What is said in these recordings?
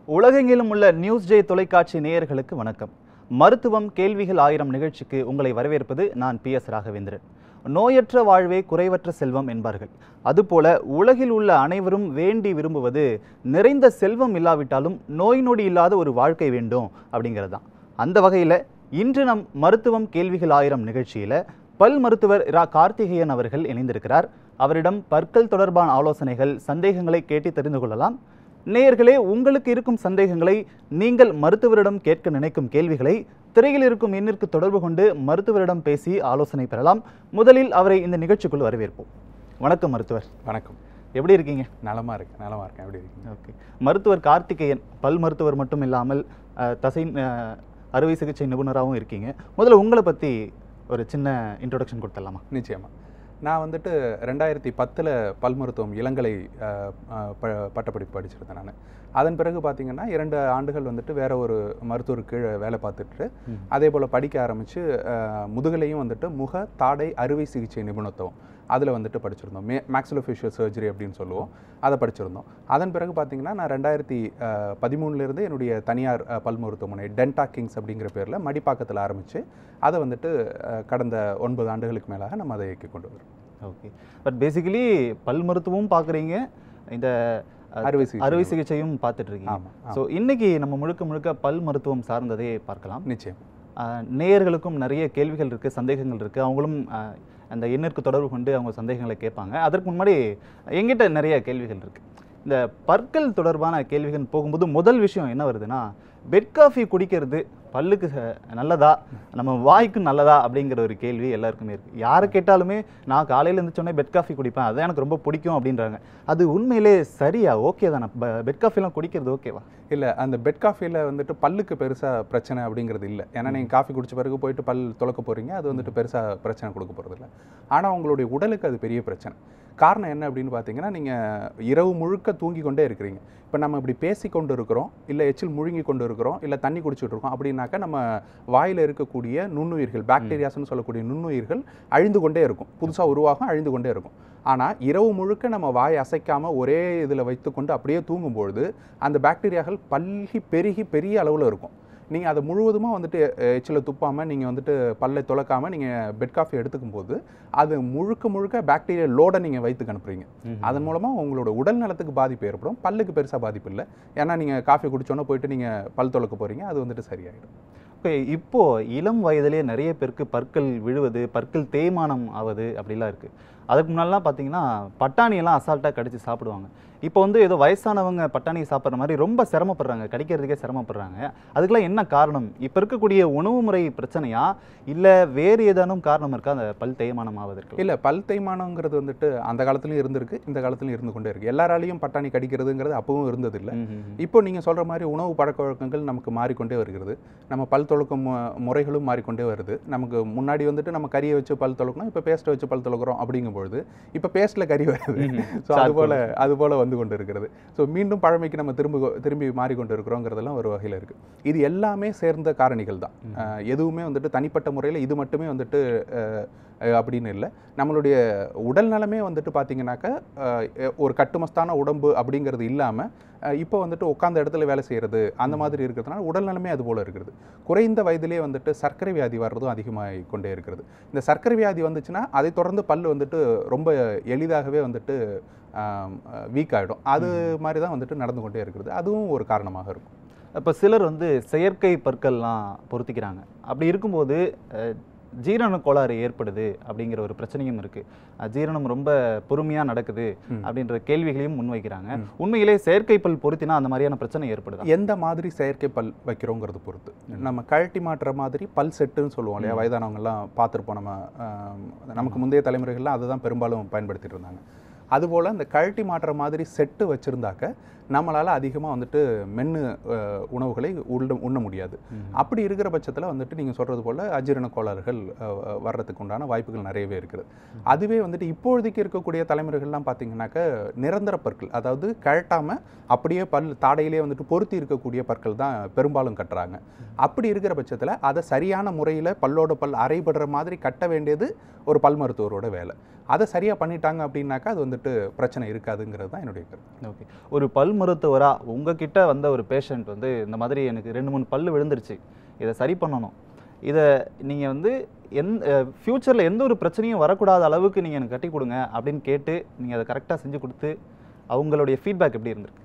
உலகெங்கிலும் உள்ள news J தொலைக்காட்சி நேயர்களுக்கு வணக்கம் மருத்துவம் கேள்விகள் ஆயிரம் நிகழ்ச்சிக்கு உங்களை வரவேற்பது நான் பி எஸ் ராகவேந்திரன் நோயற்ற வாழ்வே குறைவற்ற செல்வம் என்பார்கள் அதுபோல உலகில் உள்ள அனைவரும் வேண்டி விரும்புவது நிறைந்த செல்வம் இல்லாவிட்டாலும் நோய் நொடி இல்லாத ஒரு வாழ்க்கை வேண்டும் அப்படிங்கிறது தான் அந்த வகையில் இன்று நம் மருத்துவம் கேள்விகள் ஆயிரம் நிகழ்ச்சியில் பல் மருத்துவர் ரா கார்த்திகேயன் அவர்கள் இணைந்திருக்கிறார் அவரிடம் பற்கள் தொடர்பான ஆலோசனைகள் சந்தேகங்களை கேட்டு தெரிந்து கொள்ளலாம் நேயர்களே உங்களுக்கு இருக்கும் சந்தேகங்களை நீங்கள் மருத்துவரிடம் கேட்க நினைக்கும் கேள்விகளை திரையில் இருக்கும் எண்ணிற்கு தொடர்பு கொண்டு மருத்துவரிடம் பேசி ஆலோசனை பெறலாம் முதலில் அவரை இந்த நிகழ்ச்சிக்குள் வரவேற்போம் வணக்கம் மருத்துவர் வணக்கம் எப்படி இருக்கீங்க நலமா இருக்கு நலமா இருக்கேன் எப்படி இருக்கீங்க ஓகே மருத்துவர் கார்த்திகேயன் பல் மருத்துவர் மட்டும் இல்லாமல் அஹ், தசை அஹ், அறுவை சிகிச்சை நிபுணராகவும் இருக்கீங்க முதல்ல உங்களை பற்றி ஒரு சின்ன இன்ட்ரோடக்ஷன் கொடுத்துடலாமா நிச்சயமா நான் வந்துட்டு ரெண்டாயிரத்தி பத்தில் பல் மருத்துவம் இளங்கலை அஹ், அஹ், ப- பட்டப்படிப்பு படிச்சிருந்தேன் நான் அதன் பிறகு பார்த்தீங்கன்னா இரண்டு ஆண்டுகள் வந்துட்டு வேற ஒரு மருத்துவர் கீழே வேலை பார்த்துட்டு ம். அதே போல் படிக்க ஆரம்பித்து முதுகலையும் வந்துட்டு முக தாடை அறுவை சிகிச்சை நிபுணத்துவம் அதில் வந்துட்டு படிச்சிருந்தோம் மே மேக்ஸிலோஃபேஷியல் சர்ஜரி அப்படின்னு சொல்லுவோம் அதை படிச்சிருந்தோம் அதன் பிறகு பார்த்தீங்கன்னா நான் ரெண்டாயிரத்தி பதிமூணுலேருந்து என்னுடைய தனியார் அஹ், பல் மருத்துவமனை டென்டா கிங்ஸ் அப்படிங்கிற பேரில் மடிப்பாக்கத்தில் ஆரம்பித்து அதை வந்துட்டு அஹ், கடந்த ஒன்பது ஆண்டுகளுக்கு மேலாக நம்ம அதை இயக்கி கொண்டு வரோம் ஓகே பட் பேசிக்கலி பல் மருத்துவமும் பார்க்குறீங்க இந்த அஹ், அறுவை சிகிச்சை அறுவை சிகிச்சையும் பார்த்துட்டு இருக்கீங்க ஆமாம் ஸோ இன்னைக்கு நம்ம முழுக்க முழுக்க பல் மருத்துவம் சார்ந்ததே பார்க்கலாம் நிச்சயம் அஹ், நேயர்களுக்கும் நிறைய கேள்விகள் இருக்குது சந்தேகங்கள் இருக்குது அவங்களும் அஹ், அந்த எண்ணிற்கு தொடர்பு கொண்டு அவங்க சந்தேகங்களை கேட்பாங்க அதற்கு முன்னாடி எங்கிட்ட நிறைய கேள்விகள் இருக்குது இந்த பற்கள் தொடர்பான கேள்விகள் போகும்போது முதல் விஷயம் என்ன வருதுன்னா பெட் காஃபி குடிக்கிறது பல்லுக்கு ச- நல்லதா நம்ம வாய்க்கு நல்லதா அப்படிங்கிற ஒரு கேள்வி எல்லாருக்குமே இருக்குது யாரை கேட்டாலுமே நான் காலையில் எழுந்திரிச்சோடனே பெட் காஃபி குடிப்பேன் அதான் எனக்கு ரொம்ப பிடிக்கும் அப்படின்றாங்க அது உண்மையிலே சரியா ஓகே தானே பெட் காஃபிலாம் குடிக்கிறது ஓகேவா இல்லை அந்த பெட் காஃபியில் வந்துட்டு பல்லுக்கு பெருசாக பிரச்சனை அப்படிங்கிறது இல்லை ஏன்னா நீங்கள் காஃபி குடிச்ச பிறகு போயிட்டு பல் துலக்க போகிறீங்க அது வந்துட்டு பெருசாக பிரச்சனை கொடுக்க போகிறதில்ல ஆனால் உங்களுடைய உடலுக்கு அது பெரிய பிரச்சனை காரணம் என்ன அப்படின்னு பார்த்தீங்கன்னா நீங்கள் இரவு முழுக்க தூங்கி கொண்டே இருக்கிறீங்க இப்போ நம்ம இப்படி பேசி கொண்டு இருக்கிறோம் இல்லை எச்சில் முழுங்கி கொண்டு இருக்கிறோம் இல்லை தண்ணி குடிச்சிட்டு இருக்கோம் அப்படின்னாக்கா நம்ம வாயில் இருக்கக்கூடிய நுண்ணுயிர்கள் பாக்டீரியாஸ்னு சொல்லக்கூடிய நுண்ணுயிர்கள் அழிந்து கொண்டே இருக்கும் புதுசாக உருவாகும் அழிந்து கொண்டே இருக்கும் ஆனால் இரவு முழுக்க நம்ம வாய் அசைக்காமல் ஒரே இதில் வைத்துக்கொண்டு அப்படியே தூங்கும்பொழுது அந்த பாக்டீரியாக்கள் பல்கி பெருகி பெரிய அளவில் இருக்கும் நீங்கள் அதை முழுவதுமாக வந்துட்டு அஹ், எச்சில துப்பாமல் நீங்கள் வந்துட்டு பல்லை துலக்காமல் நீங்கள் பெட் காஃபி எடுத்துக்கும் போது அது முழுக்க முழுக்க பாக்டீரியா லோடை நீங்கள் வைத்துக்கு அனுப்புறீங்க அதன் மூலமாக உங்களோட உடல் நலத்துக்கு பாதிப்பு ஏற்படும் பல்லுக்கு பெருசாக பாதிப்பு இல்லை ஏன்னா நீங்கள் காஃபி குடிச்சோன்னே போயிட்டு நீங்கள் பல் துலக்க போகிறீங்க அது வந்துட்டு சரியாயிடும் ஓகே இப்போ இளம் வயதிலே நிறைய பேருக்கு பற்கள் விழுவது பற்கள் தேய்மானம் ஆவது அப்படிலாம் இருக்கு அதுக்கு முன்னாடிலாம் பார்த்தீங்கன்னா பட்டாணியெல்லாம் அசால்ட்டாக கடிச்சு சாப்பிடுவாங்க இப்போ வந்து ஏதோ வயசானவங்க பட்டாணி சாப்பிட்ற மாதிரி ரொம்ப சிரமப்படுறாங்க கடிக்கிறதுக்கே சிரமப்படுறாங்க அதுக்கெல்லாம் என்ன காரணம் இப்போ இருக்கக்கூடிய உணவு முறை பிரச்சனையா இல்லை வேறு ஏதானும் காரணம் இருக்கா அந்த பல் தேய்மானம் ஆவதற்கு இல்லை பல் தேய்மானங்கிறது வந்துட்டு அந்த காலத்துலையும் இருந்திருக்கு இந்த காலத்துலையும் இருந்து கொண்டே இருக்கு எல்லாராலையும் பட்டாணி கடிக்கிறதுங்கிறது அப்பவும் இருந்ததில்லை இப்போ நீங்கள் சொல்கிற மாதிரி உணவு பழக்க வழக்கங்கள் நமக்கு மாறிக்கொண்டே வருகிறது நம்ம பல் தொழுக்கும் மு- முறைகளும் மாறிக்கொண்டே வருது நமக்கு முன்னாடி வந்துட்டு நம்ம கறியை வச்சு பல் தொழுக்கணும் இப்போ பேஸ்ட்டை வச்சு பல் தொழுக்கிறோம் அப்படிங்கும்பொழுது இப்போ பேஸ்ட்டில் கறி வருது ஸோ அது போல் அது போல் வந்து கொண்டு இருக்கிறது ஸோ மீண்டும் பழமைக்கு நம்ம திரும்ப திரும்பி மாறிக்கொண்டு இருக்கிறோங்கிறதெல்லாம் ஒரு வகையில் இருக்குது இது எல்லாமே சேர்ந்த காரணிகள் தான் அஹ் எதுவுமே வந்துட்டு தனிப்பட்ட முறையில் இது மட்டுமே வந்துட்டு அஹ், அஹ், அப்படின்னு இல்லை நம்மளுடைய உடல் நலமே வந்துட்டு பார்த்தீங்கன்னாக்கா அஹ், எ- ஒரு கட்டுமஸ்தான உடம்பு அப்படிங்கிறது இல்லாமல் இப்போ வந்துட்டு உட்காந்த இடத்துல வேலை செய்கிறது அந்த மாதிரி இருக்கிறதுனால உடல் நலமே அது போல் இருக்கிறது குறைந்த வயதிலே வந்துட்டு சர்க்கரை வியாதி வர்றதும் அதிகமாகி கொண்டே இருக்கிறது இந்த சர்க்கரை வியாதி வந்துச்சுன்னா அதை தொடர்ந்து பல் வந்துட்டு ரொம்ப எளிதாகவே வந்துட்டு வீக் ஆகிடும் அது மாதிரி தான் வந்துட்டு நடந்து கொண்டே இருக்கிறது அதுவும் ஒரு காரணமாக இருக்கும் இப்போ சிலர் வந்து செயற்கை பற்கள்லாம் பொருத்திக்கிறாங்க அப்படி இருக்கும்போது அஹ், ஜீரண கோளாறு ஏற்படுது அப்படிங்கிற ஒரு பிரச்சனையும் இருக்கு அஹ், ஜீரணம் ரொம்ப பொறுமையா நடக்குது ம். அப்படின்ற கேள்விகளையும் முன்வைக்கிறாங்க ம். உண்மையிலே செயற்கை பல் பொருத்தினா அந்த மாதிரியான பிரச்சனை ஏற்படுதா எந்த மாதிரி செயற்கை பல் வைக்கிறோங்கிறது பொறுத்து நம்ம கழட்டி மாட்டுற மாதிரி பல் செட்டுன்னு சொல்லுவோம் இல்லையா வயதானவங்கெல்லாம் பார்த்துருப்போம் நம்ம ஆம், நமக்கு முந்தைய தலைமுறைகள்லாம் அதை தான் பெரும்பாலும் பயன்படுத்திட்டு இருந்தாங்க அதுபோல் இந்த கழட்டி மாட்டுற மாதிரி செட்டு வச்சுருந்தாக்க நம்மளால் அதிகமாக வந்துட்டு மென்று அஹ், உணவுகளை உள்ள உண்ண முடியாது அப்படி இருக்கிற பட்சத்தில் வந்துட்டு நீங்கள் சொல்கிறது போல் அஜீரண கோளாறுகள் அஹ், அஹ், வர்றதுக்கு உண்டான வாய்ப்புகள் நிறையவே இருக்குது அதுவே வந்துட்டு இப்பொழுதைக்கு இருக்கக்கூடிய தலைமுறைகள்லாம் பார்த்தீங்கன்னாக்க நிரந்தர பற்கள் அதாவது கழட்டாமல் அப்படியே பல் தாடையிலே வந்துட்டு பொருத்தி இருக்கக்கூடிய பற்கள் தான் பெரும்பாலும் கட்டுறாங்க அப்படி இருக்கிற பட்சத்தில் அதை சரியான முறையில் பல்லோட பல் அரைபடுற மாதிரி கட்ட வேண்டியது ஒரு பல் மருத்துவரோட வேலை அதை சரியாக பண்ணிட்டாங்க அப்படின்னாக்கா அது வந்துட்டு வந்துட்டு பிரச்சனை இருக்காதுங்கிறது தான் என்னுடைய கருத்து ஓகே ஒரு பல் மருத்துவரா உங்ககிட்ட வந்த ஒரு பேஷண்ட் வந்து இந்த மாதிரி எனக்கு ரெண்டு மூணு பல்லு விழுந்துருச்சு இதை சரி பண்ணணும் இதை நீங்கள் வந்து எந் ஃப்யூச்சரில் எந்த ஒரு பிரச்சனையும் வரக்கூடாத அளவுக்கு நீங்கள் எனக்கு கட்டி கொடுங்க அப்படின்னு கேட்டு நீங்கள் அதை கரெக்டாக செஞ்சு கொடுத்து அவங்களுடைய ஃபீட்பேக் எப்படி இருந்திருக்கு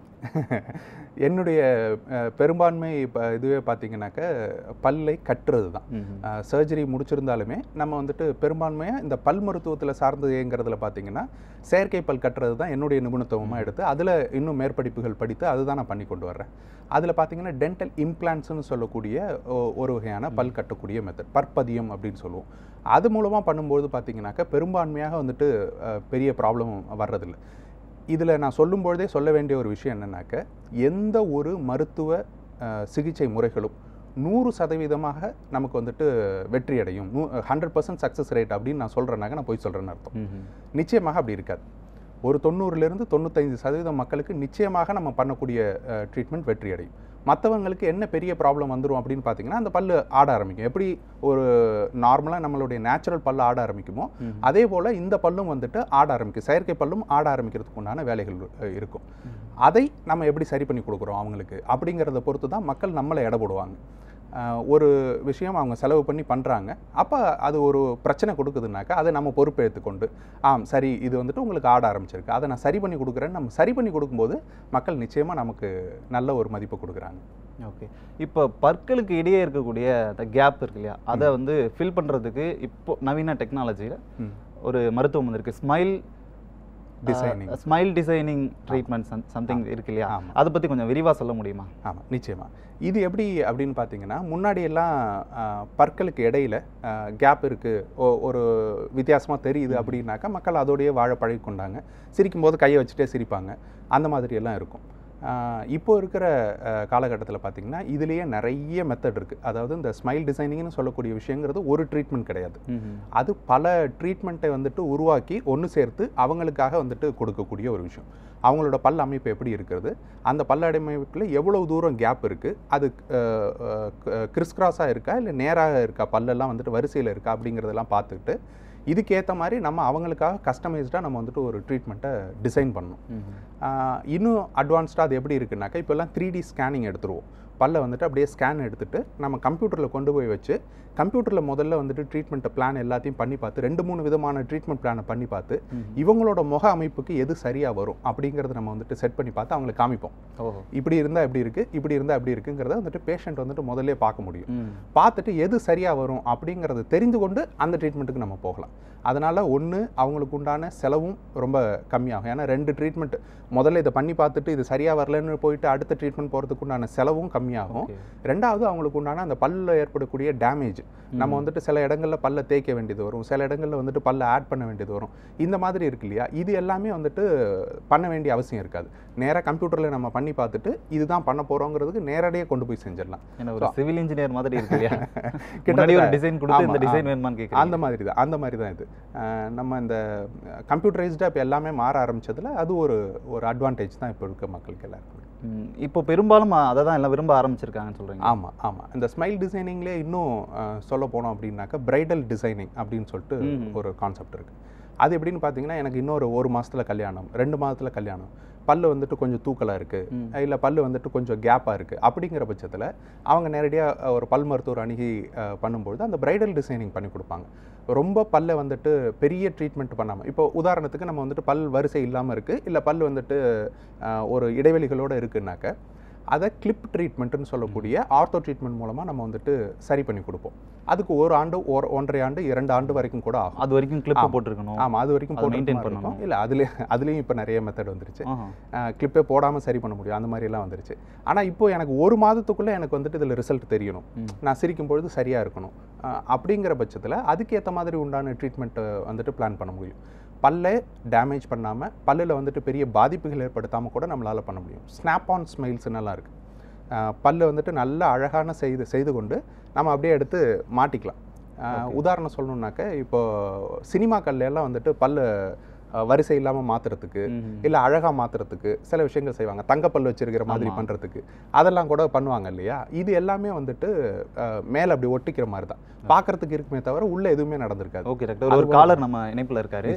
என்னுடைய அஹ், பெரும்பான்மை இப்போ இதுவே பார்த்தீங்கன்னாக்க பல்லை கட்டுறது தான் சர்ஜரி முடிச்சிருந்தாலுமே நம்ம வந்துட்டு பெரும்பான்மையாக இந்த பல் மருத்துவத்தில் சார்ந்ததுங்கிறதுல பார்த்தீங்கன்னா செயற்கை பல் கட்டுறது தான் என்னுடைய நிபுணத்துவமாக எடுத்து அதில் இன்னும் மேற்படிப்புகள் படித்து அதுதான் நான் பண்ணி கொண்டு வர்றேன் அதில் பார்த்தீங்கன்னா டென்டல் இம்ப்ளான்ட்ஸ்னு சொல்லக்கூடிய ஒ- ஒரு வகையான பல் கட்டக்கூடிய மெத்தட் பற்பதியம் அப்படின்னு சொல்லுவோம் அது மூலமாக பண்ணும்போது பார்த்தீங்கன்னாக்க பெரும்பான்மையாக வந்துட்டு அஹ், பெரிய ப்ராப்ளம் வர்றதில்லை இதில் நான் சொல்லும்பொழுதே சொல்ல வேண்டிய ஒரு விஷயம் என்னன்னாக்க எந்த ஒரு மருத்துவ அஹ், சிகிச்சை முறைகளும் நூறு சதவீதமாக நமக்கு வந்துட்டு வெற்றி அடையும் ஹண்ட்ரட் பர்சன்ட் சக்ஸஸ் ரேட் அப்படின்னு நான் சொல்கிறேன்னாக்க நான் போய் சொல்கிறேன்னு அர்த்தம் நிச்சயமாக அப்படி இருக்காது ஒரு தொண்ணூறுலேருந்து தொண்ணூத்தைந்து சதவீதம் மக்களுக்கு நிச்சயமாக நம்ம பண்ணக்கூடிய ட்ரீட்மெண்ட் வெற்றி அடையும் மற்றவங்களுக்கு என்ன பெரிய ப்ராப்ளம் வந்துடும் அப்படின்னு பார்த்தீங்கன்னா அந்த பல்லு ஆட ஆரம்பிக்கும் எப்படி ஒரு நார்மலாக நம்மளுடைய நேச்சுரல் பல்லு ஆட ஆரம்பிக்குமோ அதே போல் இந்த பல்லும் வந்துட்டு ஆட ஆரம்பிக்கும் செயற்கை பல்லும் ஆட ஆரம்பிக்கிறதுக்கு உண்டான வேலைகள் அஹ், இருக்கும் அதை நம்ம எப்படி சரி பண்ணி கொடுக்குறோம் அவங்களுக்கு அப்படிங்கிறத பொறுத்து தான் மக்கள் நம்மளை எடை போடுவாங்க அஹ், ஒரு விஷயம் அவங்க செலவு பண்ணி பண்ணுறாங்க அப்போ அது ஒரு பிரச்சனை கொடுக்குதுனாக்கா அதை நம்ம பொறுப்பேற்றுக்கொண்டு ஆம் சரி இது வந்துட்டு உங்களுக்கு ஆட ஆரம்பிச்சிருக்கு அதை நான் சரி பண்ணி கொடுக்குறேன்னு நம்ம சரி பண்ணி கொடுக்கும்போது மக்கள் நிச்சயமாக நமக்கு நல்ல ஒரு மதிப்பை கொடுக்குறாங்க ஓகே இப்போ பற்களுக்கு இடையே இருக்கக்கூடிய அந்த கேப் இருக்கு இல்லையா அதை வந்து ஃபில் பண்ணுறதுக்கு இப்போ நவீன டெக்னாலஜியில் ம். ஒரு மருத்துவம் வந்திருக்கு smile Designing. Smile designing treatment something இருக்கு இல்லையா ஆமா. அதை பற்றி கொஞ்சம் விரிவாக சொல்ல முடியுமா ஆமாம் நிச்சயமா இது எப்படி அப்படின்னு பார்த்தீங்கன்னா முன்னாடி எல்லாம் ஆஹ், பற்களுக்கு இடையில கேப் இருக்குது ஒரு வித்தியாசமாக தெரியுது அப்படின்னாக்கா மக்கள் அதோடயே வாழ பழகி கொண்டாங்க சிரிக்கும்போது கையை வச்சுட்டே சிரிப்பாங்க அந்த மாதிரி எல்லாம் இருக்கும் ஆஹ், இப்போ இருக்கிற காலகட்டத்தில் பார்த்தீங்கன்னா இதுலேயே நிறைய மெத்தட் இருக்குது அதாவது இந்த ஸ்மைல் டிசைனிங்னு சொல்லக்கூடிய விஷயங்கிறது ஒரு ட்ரீட்மெண்ட் கிடையாது அது பல ட்ரீட்மெண்ட்டை வந்துட்டு உருவாக்கி ஒன்று சேர்த்து அவங்களுக்காக வந்துட்டு கொடுக்கக்கூடிய ஒரு விஷயம் அவங்களோட பல் அமைப்பு எப்படி இருக்கிறது அந்த பல் அமைப்பில் எவ்வளவு தூரம் கேப் இருக்குது அது கிறிஸ்கிராஸாக இருக்கா இல்லை நேராக இருக்கா பல்லெல்லாம் வந்துட்டு வரிசையில் இருக்கா அப்படிங்கிறதெல்லாம் பார்த்துக்கிட்டு இதுக்கேற்ற மாதிரி நம்ம அவங்களுக்காக கஸ்டமைஸ்டாக நம்ம வந்துட்டு ஒரு ட்ரீட்மெண்ட்டை டிசைன் பண்ணணும் ஆஹ் இன்னும் அட்வான்ஸ்டாக அது எப்படி இருக்குன்னாக்கா இப்போல்லாம் த்ரீ டி ஸ்கேனிங் எடுத்துருவோம் பல்ல வந்துட்டு அப்படியே ஸ்கேன் எடுத்துட்டு நம்ம கம்ப்யூட்டரில் கொண்டு போய் வச்சு கம்ப்யூட்டரில் முதல்ல வந்துட்டு ட்ரீட்மெண்ட் பிளான் எல்லாத்தையும் பண்ணி பார்த்து ரெண்டு மூணு விதமான ட்ரீட்மெண்ட் பிளானை பண்ணி பார்த்து இவங்களோட முக அமைப்புக்கு எது சரியாக வரும் அப்படிங்கிறத நம்ம வந்துட்டு செட் பண்ணி பார்த்து அவங்களுக்கு காமிப்போம் ஓஹோ இப்படி இருந்தால் எப்படி இருக்குது இப்படி இருந்தால் எப்படி இருக்குங்கிறத வந்துட்டு பேஷண்ட் வந்துட்டு முதல்ல பார்க்க முடியும் ம் பார்த்துட்டு எது சரியாக வரும் அப்படிங்கிறத தெரிந்து கொண்டு அந்த ட்ரீட்மெண்ட்டுக்கு நம்ம போகலாம் அதனால் ஒன்று அவங்களுக்கு உண்டான செலவும் ரொம்ப கம்மியாகும் ஏன்னா ரெண்டு ட்ரீட்மெண்ட் முதல்ல இதை பண்ணி பார்த்துட்டு இது சரியாக வரலன்னு போயிட்டு அடுத்த ட்ரீட்மெண்ட் போகிறதுக்கு உண்டான செலவும் கம்மியாகும் Okay. ரெண்டாவது அவங்களுக்கு உண்டான அந்த பல்ல ஏற்படக்கூடிய டேமேஜ் நம்ம வந்துட்டு சில இடங்களில் பல்ல தேய்க்க வேண்டியது வரும் சில இடங்களில் வந்துட்டு பல்ல ஆட் பண்ண வேண்டியது வரும் இந்த மாதிரி இருக்கு இல்லையா இது எல்லாமே வந்துட்டு பண்ண வேண்டிய அவசியம் இருக்காது நேராக கம்ப்யூட்டரில் நம்ம பண்ணி பார்த்துட்டு இதுதான் பண்ண போகிறோங்கிறதுக்கு நேரடியாக கொண்டு போய் செஞ்சிடலாம் என்ன ஒரு சிவில் இன்ஜினியர் மாதிரி இருக்கு இல்லையா முன்னாடி கிட்டத்தட்ட ஒரு டிசைன் கொடுத்து இந்த ஆமா, டிசைன் ஆமா. வேணுமான்னு கேட்குறேன் அந்த மாதிரி தான் அந்த மாதிரி தான் இது அஹ் நம்ம இந்த கம்ப்யூட்டரைஸ்டாக இப்போ எல்லாமே மாற ஆரம்பிச்சதுல அது ஒரு ஒரு அட்வான்டேஜ் தான் இப்போ இருக்க மக்களுக்கு எல்லாருக்கும் இப்போ பெரும்பாலும் அதை தான் எல்லாம் விரும்ப ஆரம்பிச்சிருக்காங்கன்னு சொல்றீங்க ஆமாம் ஆமாம் இந்த ஸ்மைல் டிசைனிங்லேயே இன்னும் அஹ், சொல்ல போனோம் அப்படின்னாக்கா பிரைடல் டிசைனிங் அப்படின்னு சொல்லிட்டு ம்ம். ஒரு கான்செப்ட் இருக்குது அது எப்படின்னு பார்த்தீங்கன்னா எனக்கு இன்னொரு ஒரு மாதத்தில் கல்யாணம் ரெண்டு மாதத்தில் கல்யாணம் பல்லு வந்துட்டு கொஞ்சம் தூக்கலாக இருக்குது ம். இல்லை பல்லு வந்துட்டு கொஞ்சம் கேப்பாக இருக்குது அப்படிங்கிற பட்சத்தில் அவங்க நேரடியாக ஒரு பல் மருத்துவர் அணுகி அஹ், பண்ணும்பொழுது அந்த பிரைடல் டிசைனிங் பண்ணி கொடுப்பாங்க ரொம்ப பல்லை வந்துட்டு பெரிய ட்ரீட்மெண்ட் பண்ணாமல் இப்போ உதாரணத்துக்கு நம்ம வந்துட்டு பல் வரிசை இல்லாமல் இருக்குது இல்லை பல் வந்துட்டு அஹ், ஒரு இடைவெளிகளோடு இருக்குன்னாக்க அதை கிளிப் ட்ரீட்மெண்ட்னு சொல்லக்கூடிய ஆர்த்தோ ட்ரீட்மெண்ட் மூலமாக நம்ம வந்துட்டு சரி பண்ணி கொடுப்போம் அதுக்கு ஒரு ஆண்டு ஒரு ஒன்றரை ஆண்டு இரண்டு ஆண்டு வரைக்கும் கூட ஆகும் அது வரைக்கும் கிளிப் ஆமா. போட்டிருக்கணும் ஆமாம் அது வரைக்கும் அதை போட்டு maintain இருக்கும் பண்ணணும். இல்லை அதுல அதுலேயும் இப்போ நிறைய மெத்தட் வந்துருச்சு ஆஹா. கிளிப்பே போடாமல் சரி பண்ண முடியும் அந்த மாதிரி எல்லாம் வந்துருச்சு ஆனால் இப்போ எனக்கு ஒரு மாதத்துக்குள்ளே எனக்கு வந்துட்டு இதில் ரிசல்ட் தெரியணும் ம். நான் சிரிக்கும் பொழுது சரியாக இருக்கணும் அஹ், அப்படிங்கிற பட்சத்தில் அதுக்கேற்ற மாதிரி உண்டான ட்ரீட்மெண்ட்டை வந்துட்டு பிளான் பண்ண முடியும் பல்லை டேமேஜ் பண்ணாமல் பல்லில் வந்துட்டு பெரிய பாதிப்புகள் ஏற்படுத்தாமல் கூட நம்மளால் பண்ண முடியும் ஸ்னாப் ஆன் ஸ்மைல்ஸ்னெல்லாம் இருக்குது பல்லை வந்துட்டு நல்ல அழகான செய்து செய்து கொண்டு நம்ம அப்படியே எடுத்து மாட்டிக்கலாம் அஹ், உதாரணம் சொல்லணுன்னாக்க இப்போ சினிமாக்கள்ல எல்லாம் வந்துட்டு பல்லு அஹ், வரிசை இல்லாமல் மாற்றுறதுக்கு ம். இல்லை அழகாக மாற்றுறதுக்கு சில விஷயங்கள் செய்வாங்க தங்கப்பல் வச்சிருக்கிற மாதிரி ஆமா. பண்ணுறதுக்கு அதெல்லாம் கூட பண்ணுவாங்க இல்லையா இது எல்லாமே வந்துட்டு மேலே அப்படி ஒட்டிக்கிற மாதிரி தான் பார்க்கறதுக்கு இருக்குமே தவிர உள்ள எதுவுமே நடந்திருக்காது ஓகே டாக்டர் ஒரு அது காலர் நம்ம இணைப்புல இருக்காரு நிச்சயம்.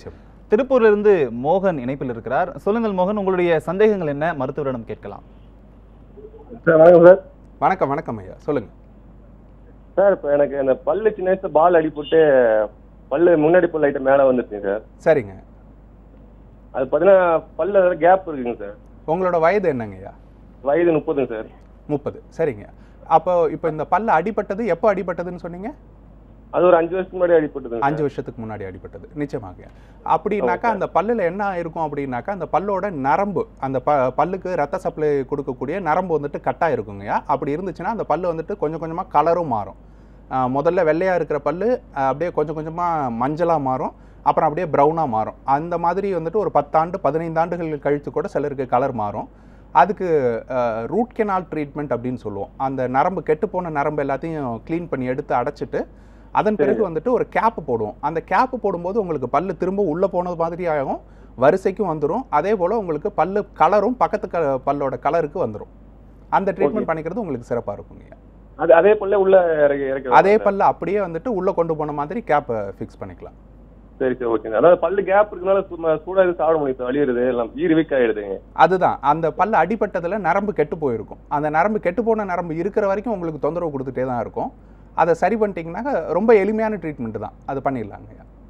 திருப்பூர்ல இருந்து மோகன் இணைப்பில் இருக்கிறார் சொல்லுங்கள் மோகன் உங்களுடைய சந்தேகங்கள் என்ன மருத்துவரிடம் கேட்கலாம் சார் வணக்கம் சார் வணக்கம் வணக்கம் ஐயா சொல்லுங்க சார் இப்போ எனக்கு அந்த பல்லு சின்ன வயசுல பால் அடிபட்டு பல்லு முன்னாடி பல்லு ஐட்டம் மேலே வந்துருச்சுங்க சார் சரிங்க அது பார்த்தீங்கன்னா பல்ல கேப் இருக்குங்க சார் உங்களோட வயது என்னங்க ஐயா வயது முப்பதுங்க சார் முப்பது சரிங்க அப்போ இப்போ இந்த பல்லு அடிபட்டது எப்போ அடிபட்டதுன்னு சொன்னீங்க அது ஒரு அஞ்சு வருஷத்துக்கு முன்னாடி அடிபட்டதுங்க அஞ்சு வருஷத்துக்கு முன்னாடி அடிபட்டது நிச்சயமாக அப்படின்னாக்கா அந்த பல்லுல என்ன ஆயிருக்கும் அப்படின்னாக்கா அந்த பல்லோட நரம்பு அந்த ப பல்லுக்கு ரத்த சப்ளை கொடுக்கக்கூடிய நரம்பு வந்துட்டு கட்டாக இருக்குங்கய்யா அப்படி இருந்துச்சுன்னா அந்த பல்லு வந்துட்டு கொஞ்சம் கொஞ்சமாக கலரும் மாறும் ஆஹ் முதல்ல வெள்ளையாக இருக்கிற பல்லு ஆஹ் அப்படியே கொஞ்சம் கொஞ்சமாக மஞ்சளாக மாறும் அப்புறம் அப்படியே ப்ரௌனாக மாறும் அந்த மாதிரி வந்துட்டு ஒரு பத்தாண்டு பதினைந்து ஆண்டுகள் கழித்து கூட சிலருக்கு கலர் மாறும் அதுக்கு ரூட் கெனால் ட்ரீட்மெண்ட் அப்படின்னு சொல்லுவோம் அந்த நரம்பு கெட்டுப்போன நரம்பு எல்லாத்தையும் க்ளீன் பண்ணி எடுத்து அடைச்சிட்டு அதன் பிறகு வந்துட்டு ஒரு கேப் போடுவோம் அந்த கேப் போடும்போது உங்களுக்கு பல்லு திரும்ப உள்ளே போனது மாதிரி ஆகும் வரிசைக்கும் வந்துடும் அதே போல் உங்களுக்கு பல்லு கலரும் பக்கத்து க பல்லோட கலருக்கு வந்துடும் அந்த ட்ரீட்மெண்ட் பண்ணிக்கிறது உங்களுக்கு சிறப்பாக இருக்குங்க அது அதே பல்ல உள்ள இறக்கி இறக்கி அதே பல்ல அப்படியே வந்துட்டு உள்ளே கொண்டு போன மாதிரி கேப்பை ஃபிக்ஸ் பண்ணிக்கலாம் சரி சரி ஓகேங்க அதாவது பல்லு கேப் இருக்கனால சு- சூடா எதுவும் சாப்பிட முடியும் சார் வலியுறது எல்லாம் ஈர் வீக் ஆயிடுதுங்க அதுதான் அந்த பல்லு அடிபட்டதில் நரம்பு கெட்டு போயிருக்கும் அந்த நரம்பு கெட்டு போன நரம்பு இருக்கிற வரைக்கும் உங்களுக்கு தொந்தரவு கொடுத்துட்டே தான் இருக்கும் அதை சரி பண்ணிட்டீங்கன்னாக்க ரொம்ப எளிமையான ட்ரீட்மெண்ட் தான் அது பண்ணிடலாங்க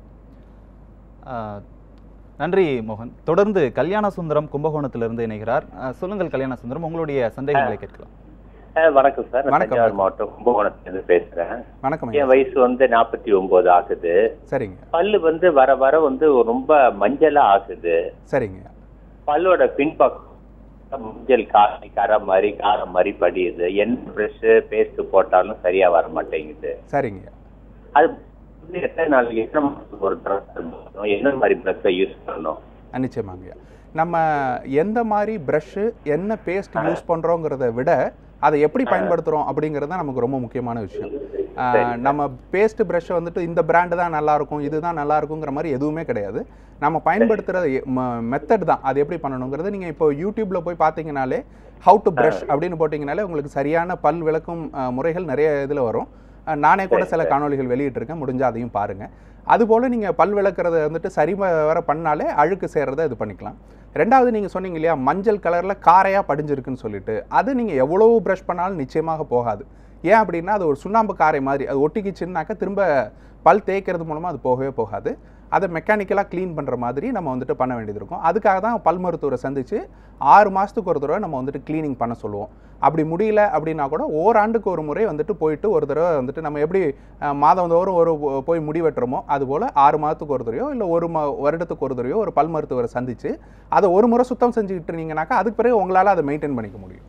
ஆஹ், நன்றி மோகன் தொடர்ந்து கல்யாண சுந்தரம் கும்பகோணத்திலிருந்து இணைகிறார் ஆஹ், சொல்லுங்கள் கல்யாண சுந்தரம் உங்களுடைய சந்தேகங்களை கேட்கலாம் அஹ் வணக்கம் சார் நான் வணக்கம், தஞ்சாவூர் வணக்கம். மாவட்டம் கும்பகோணத்துலேருந்து பேசுறேன் வணக்கம் ஐயா என் வயசு வந்து நாற்பத்தி ஒன்பது ஆகுது சரிங்க பல்லு வந்து வர வர வந்து ரொம்ப மஞ்சளா ஆகுது சரிங்க பல்லோட பின்பக்கம் மஞ்சள் காய் கரை மாதிரி காரம் மாதிரி படியுது என்ன ப்ரெஷ் பேஸ்ட் போட்டாலும் சரியா வர மாட்டேங்குது சரிங்க அது வந்து எத்தனை நாளைக்கு எத்தனை மாசத்துக்கு ஒரு தடவை போடணும்? என்ன மாதிரி ப்ரெஷ்ஷை யூஸ் பண்ணணும் அஹ் நிச்சயமாங்க நம்ம எந்த மாதிரி ப்ரஷ்ஷு என்ன பேஸ்ட் யூஸ் பண்ணுறோங்கிறத விட அதை எப்படி பயன்படுத்துகிறோம் அப்படிங்கிறது தான் நமக்கு ரொம்ப முக்கியமான விஷயம் அஹ் நம்ம பேஸ்ட் ப்ரஷ்ஷை வந்துட்டு இந்த பிராண்டு தான் நல்லா இருக்கும் இதுதான் நல்லா இருக்குங்கிற மாதிரி எதுவுமே கிடையாது நம்ம பயன்படுத்துகிற மெத்தட் தான் அது எப்படி பண்ணணுங்கிறது நீங்கள் இப்போ யூடியூப்பில் போய் பார்த்தீங்கனாலே ஹவு டு ப்ரஷ் அப்படின்னு போட்டிங்கனாலே உங்களுக்கு சரியான பல் விளக்கும் அஹ், முறைகள் நிறைய இதில் வரும் அஹ், நானே கூட சில காணொளிகள் வெளியிட்டிருக்கேன் முடிஞ்சால் அதையும் பாருங்கள் அதுபோல் நீங்கள் பல் விளக்குறத வந்துட்டு சரி வர பண்ணாலே அழுக்கு சேர்றதை இது பண்ணிக்கலாம் ரெண்டாவது நீங்கள் சொன்னீங்க இல்லையா மஞ்சள் கலரில் காரையாக படிஞ்சிருக்குன்னு சொல்லிட்டு அது நீங்கள் எவ்வளோ ப்ரஷ் பண்ணாலும் நிச்சயமாக போகாது ஏன் அப்படின்னா அது ஒரு சுண்ணாம்பு காரை மாதிரி அது ஒட்டிக்கிச்சுன்னாக்க திரும்ப பல் தேய்க்கிறது மூலமாக அது போகவே போகாது அதை மெக்கானிக்கலாக க்ளீன் பண்ணுற மாதிரி நம்ம வந்துட்டு பண்ண வேண்டியது இருக்கும் அதுக்காக தான் பல் மருத்துவரை சந்தித்து ஆறு மாதத்துக்கு ஒரு தடவை நம்ம வந்துட்டு க்ளீனிங் பண்ண சொல்லுவோம் அப்படி முடியல அப்படின்னா கூட ஓராண்டுக்கு ஒரு முறை வந்துட்டு போயிட்டு ஒரு தடவை வந்துட்டு நம்ம எப்படி அஹ், மாதந்தோறும் ஒரு போ- போய் முடி வெட்டுறோமோ அதுபோல் ஆறு மாதத்துக்கு ஒரு தடவையோ இல்லை ஒரு ம வருடத்துக்கு ஒரு தடவையோ ஒரு பல் மருத்துவரை சந்தித்து அதை ஒரு முறை சுத்தம் செஞ்சுக்கிட்டு இருந்தீங்கன்னாக்கா அதுக்கு பிறகு உங்களால் அதை மெயின்டைன் பண்ணிக்க முடியும்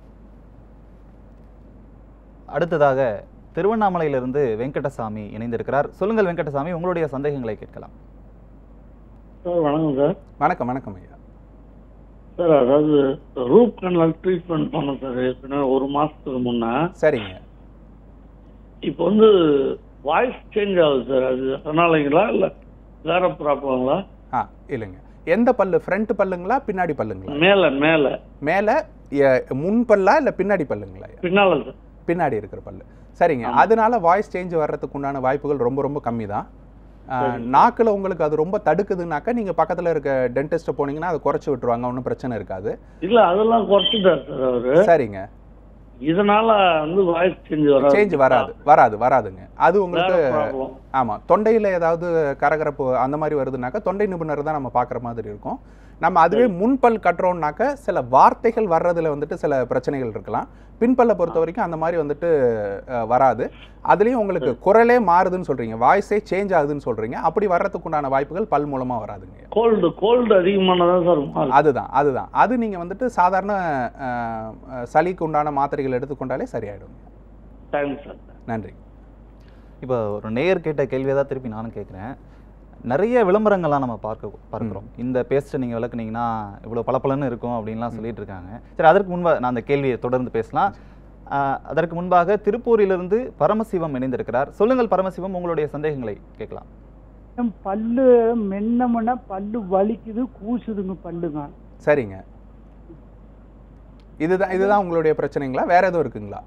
அடுத்ததாக திருவண்ணாமலையிலிருந்து வெங்கடசாமி இணைந்திருக்கிறார் சொல்லுங்கள் வெங்கடசாமி உங்களுடைய சந்தேகங்களை கேட்கலாம் சார் வணக்கம் சார் வணக்கம் வணக்கம் ஐயா சார் அதாவது ரூட் கனல் ட்ரீட்மெண்ட் பண்ணோம் சார் ஏற்கனவே ஒரு மாசத்துக்கு முன்னே சரிங்க இப்போ வந்து வாய்ஸ் சேஞ்ச் ஆகுது சார் அது அதனாலங்களா இல்லை வேற ப்ராப்ளங்களா ஆ இல்லைங்க எந்த பல்லு ஃப்ரண்ட் பல்லுங்களா பின்னாடி பல்லுங்களா மேலே மேலே மேலே முன் பல்லா இல்லை பின்னாடி பல்லுங்களா ஐயா? பின்னால சார் பின்னாடி இருக்கிற பல்லு சரிங்க அதனால வாய்ஸ் சேஞ்ச் வர்றதுக்கு உண்டான வாய்ப்புகள் ரொம்ப ரொம்ப கம்மி தான் நாக்கில் உங்களுக்கு அது ரொம்ப தடுக்குதுனாக்கா நீங்கள் பக்கத்தில் இருக்க டென்டிஸ்ட்டை போனீங்கன்னா அதை குறைச்சி விட்டுருவாங்க ஒன்றும் பிரச்சனை இருக்காது இல்லை அதெல்லாம் குறைச்சிட்டார் சார் அவரு சரிங்க இதனால வந்து வாய்ஸ் சேஞ்ச் வராது சேஞ்ச் வராது வராது வராதுங்க அது வேற உங்களுக்கு ப்ராப்ளம் ஆமாம் தொண்டையில் ஏதாவது கரகரப்பு அந்த மாதிரி வருதுனாக்கா தொண்டை நிபுணர் தான் நம்ம பார்க்குற மாதிரி இருக்கும் நம்ம அதுவே முன்பல் கட்டுறோம்னாக்க சில வார்த்தைகள் வர்றதுல வந்துட்டு சில பிரச்சனைகள் இருக்கலாம் பின்பல்லை பொறுத்த வரைக்கும் அந்த மாதிரி வந்துட்டு அஹ், வராது அதுலேயும் உங்களுக்கு குரலே மாறுதுன்னு சொல்கிறீங்க வாய்ஸே சேஞ்ச் ஆகுதுன்னு சொல்கிறீங்க அப்படி வர்றதுக்கு உண்டான வாய்ப்புகள் பல் மூலமாக வராதுங்க கோல்டு கோல்டு அதிகமானதான் சார் மாறுது. அதுதான் அதுதான் அது நீங்கள் வந்துட்டு சாதாரண அஹ், அஹ், சளிக்கு உண்டான மாத்திரைகள் எடுத்துக்கொண்டாலே சரியாயிடும் தேங்க்ஸ் சார் நன்றி இப்போ ஒரு நேயர் கேட்ட கேள்வியை தான் திருப்பி நானும் கேட்குறேன் நிறைய விளம்பரங்கள்லாம் நம்ம பார்க்க பார்க்குறோம் இந்த பேஸ்ட்டை நீங்கள் விளக்குனீங்கன்னா இவ்வளோ பளபளன்னு இருக்கும் அப்படின்லாம் சொல்லிட்டு இருக்காங்க சரி அதற்கு முன்பாக நான் அந்த கேள்வியை தொடர்ந்து பேசலாம் ஆஹ், அதற்கு முன்பாக திருப்பூரிலிருந்து பரமசிவம் இணைந்திருக்கிறார் சொல்லுங்கள் பரமசிவம் உங்களுடைய சந்தேகங்களை கேட்கலாம் என் பல்லு மென்னமுன்னா பல்லு வலிக்குது கூசுதுங்க பல்லுங்க சரிங்க இதுதான் இதுதான் உங்களுடைய பிரச்சனைங்களா வேற எதுவும் இருக்குங்களா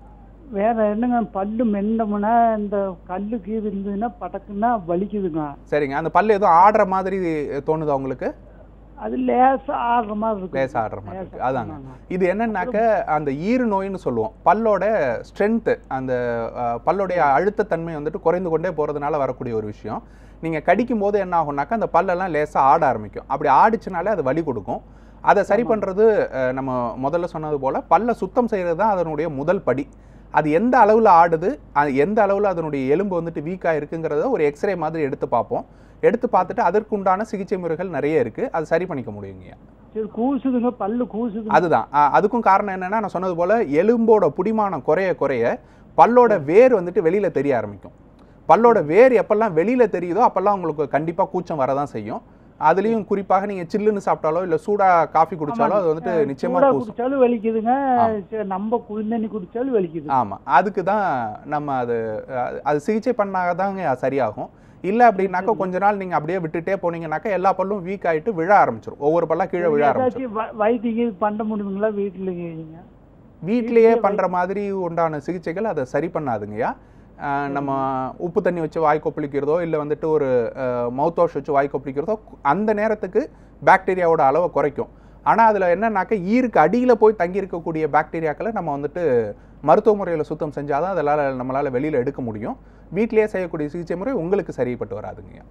வேற என்னங்க பல்லு மென்னமுன்னா இந்த கல்லு கீது இருந்ததுன்னா படக்குன்னா வலிக்குதுங்க சரிங்க அந்த பல்லு எதுவும் ஆடுற மாதிரி தோணுதா உங்களுக்கு அது லேசா ஆடுற மாதிரி இருக்கு லேசா ஆடுற மாதிரி இருக்கு. லேசா. அதாங்க. ஆமாங்க. இது என்னன்னாக்க அந்த ஈறு நோயின்னு சொல்லுவோம் பல்லோட ஸ்ட்ரென்த்து அந்த அஹ், பல்லுடைய அழுத்தத்தன்மை வந்துட்டு குறைந்து கொண்டே போகிறதுனால வரக்கூடிய ஒரு விஷயம் நீங்கள் கடிக்கும் போது என்ன ஆகும்னாக்கா அந்த பல்லெல்லாம் லேசாக ஆட ஆரம்பிக்கும் அப்படி ஆடிச்சுனாலே அது வலி கொடுக்கும் அதை சரி பண்ணுறது நம்ம முதல்ல சொன்னது போல் பல்லை சுத்தம் செய்கிறது தான் அதனுடைய முதல் படி அது எந்த அளவில் ஆடுது அது எந்த அளவில் அதனுடைய எலும்பு வந்துட்டு வீக்காக இருக்குங்கிறத ஒரு எக்ஸ்ரே மாதிரி எடுத்து பார்ப்போம் எடுத்து பார்த்துட்டு அதற்குண்டான சிகிச்சை முறைகள் நிறைய இருக்குது அது சரி பண்ணிக்க முடியுங்க சரி கூசுதுங்க பல்லு கூசுதுங்க அதுதான் அ, அதுக்கும் காரணம் என்னன்னா நான் சொன்னது போல எலும்போட புடிமானம் குறைய குறைய பல்லோட வேர் வந்துட்டு வெளியில தெரிய ஆரம்பிக்கும் பல்லோட வேர் எப்பெல்லாம் வெளியில தெரியுதோ அப்பெல்லாம் உங்களுக்கு கண்டிப்பா கூச்சம் வரதான் செய்யும் அதுலயும் குறிப்பாக நீங்க சில்லுன்னு சாப்பிட்டாலோ இல்ல சூடா காஃபி குடிச்சாலோ அது வந்துட்டு ஆமாங்க. நிச்சயமா சூடா கூசும் குடிச்சாலும் வலிக்குதுங்க ஆமா. சரி, நம்ம குளிர்ந்தண்ணி குடிச்சாலும் வலிக்குது ஆமா அதுக்கு தான் நம்ம அது அது- அது சிகிச்சை பண்ணாதாங்க அது சரியாகும் இல்ல அப்படின்னாக்கா கொஞ்ச நாள் நீங்க அப்படியே விட்டுட்டே போனீங்கன்னாக்கா எல்லா பல்லும் வீக் ஆயிட்டு விழ ஆரம்பிச்சிடும் ஒவ்வொரு பல்லா கீழே விழ ஆரம்பிச்சிடும் ஏதாச்சும் வ- வைத்தியம் கீது பண்ண முடியுங்களா வீட்டுலங்க வீட்டிலேயே பண்ற மாதிரி உண்டான சிகிச்சைகள் அதை சரி பண்ணாதுங்கய்யா அஹ் நம்ம உப்பு தண்ணி வச்சு வாய் கொப்பளிக்கிறதோ இல்லை வந்துட்டு ஒரு மவுத் வாஷ் வச்சு வாய் கொப்பளிக்கிறதோ அந்த நேரத்துக்கு பாக்டீரியாவோட அளவை குறைக்கும் ஆனால் அதில் என்னன்னாக்க ஈருக்கு அடியில் போய் தங்கி இருக்கக்கூடிய பாக்டீரியாக்களை நம்ம வந்துட்டு மருத்துவ முறையில் சுத்தம் செஞ்சாதான் அதனால் நம்மளால் வெளியில் எடுக்க முடியும் வீட்டிலேயே செய்யக்கூடிய சிகிச்சை முறை உங்களுக்கு சரிப்பட்டு வராதுங்கய்யா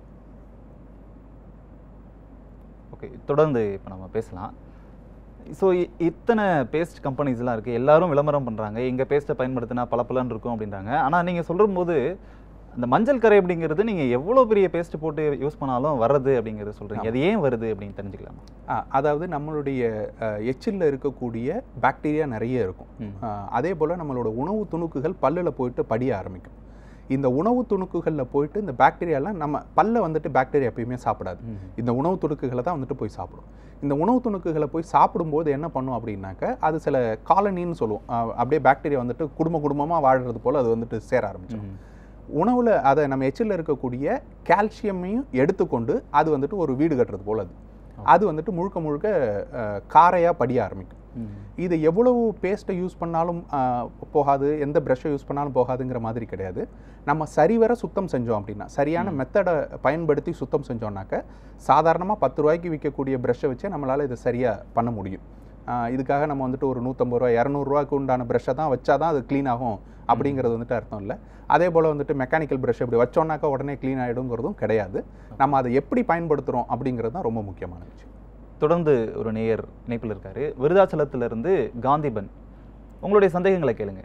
ஓகே தொடர்ந்து இப்போ நம்ம பேசலாம் ஸோ இத்தனை பேஸ்ட் கம்பெனிஸ்லாம் இருக்குது எல்லாரும் விளம்பரம் பண்ணுறாங்க எங்கள் பேஸ்ட்டை பயன்படுத்தினா பளபளன்னு இருக்கும் அப்படின்றாங்க ஆனால் நீங்கள் சொல்லும்போது அந்த மஞ்சள் கரை அப்படிங்கிறது நீங்கள் எவ்வளோ பெரிய பேஸ்ட் போட்டு யூஸ் பண்ணாலும் வர்றது அப்படிங்கிறது சொல்கிறீங்க அது ஏன் வருது அப்படின்னு தெரிஞ்சுக்கலாமா ஆ, அதாவது நம்மளுடைய எச்சிலில் இருக்கக்கூடிய பாக்டீரியா நிறைய இருக்கும் ம். ஆ, அதே போல் நம்மளோட உணவு துணுக்குகள் பல்லில் போயிட்டு படிய ஆரம்பிக்கும் இந்த உணவு துணுக்குகளில் போயிட்டு இந்த பாக்டீரியாலாம் நம்ம பல்ல வந்துட்டு பாக்டீரியா எப்பயுமே சாப்பிடாது ம். இந்த உணவு துணுக்குகளை தான் வந்துட்டு போய் சாப்பிடும் இந்த உணவு துணுக்குகளை போய் சாப்பிடும்போது என்ன பண்ணும் அப்படின்னாக்க அது சில காலனின்னு சொல்லுவோம் ஆ, அப்படியே பாக்டீரியா வந்துட்டு குடும்ப குடும்பமாக வாழ்றது போல் அது வந்துட்டு சேர ஆரம்பிச்சிடும் ம். உணவில் அதை நம்ம எச்சில் இருக்கக்கூடிய கால்சியமையும் எடுத்துக்கொண்டு அது வந்துட்டு ஒரு வீடு கட்டுறது போல் அது அது வந்துட்டு முழுக்க முழுக்க காரையாக படிய ஆரம்பிக்கும் ம். இது எவ்வளவு பேஸ்ட்டை யூஸ் பண்ணாலும் அஹ், போகாது எந்த ப்ரஷ்ஷை யூஸ் பண்ணாலும் போகாதுங்கிற மாதிரி கிடையாது நம்ம சரிவர சுத்தம் செஞ்சோம் அப்படின்னா சரியான மெத்தடை பயன்படுத்தி சுத்தம் செஞ்சோம்னாக்க சாதாரணமாக பத்து ரூபாய்க்கு விற்கக்கூடிய ப்ரஷ்ஷை வச்சே நம்மளால் இதை சரியாக பண்ண முடியும் அஹ், இதுக்காக நம்ம வந்துட்டு ஒரு நூற்றம்பது ரூபா இரநூறுவாக்கு உண்டான ப்ரஷ்ஷை தான் வச்சா தான் அது க்ளீன் ஆகும் அப்படிங்கிறது வந்துட்டு அர்த்தம் இல்லை அதே போல் வந்துட்டு மெக்கானிக்கல் ப்ரஷ் இப்படி வச்சோம்னாக்கா உடனே க்ளீன் ஆகிடுங்கிறதும் கிடையாது நம்ம அதை எப்படி பயன்படுத்துகிறோம் அப்படிங்கிறது தான் ரொம்ப முக்கியமான விஷயம் தொடர்ந்து ஒரு நேயர் இணைப்பில் இருக்காரு விருதாச்சலத்திலிருந்து காந்திபன் உங்களுடைய சந்தேகங்களை கேளுங்க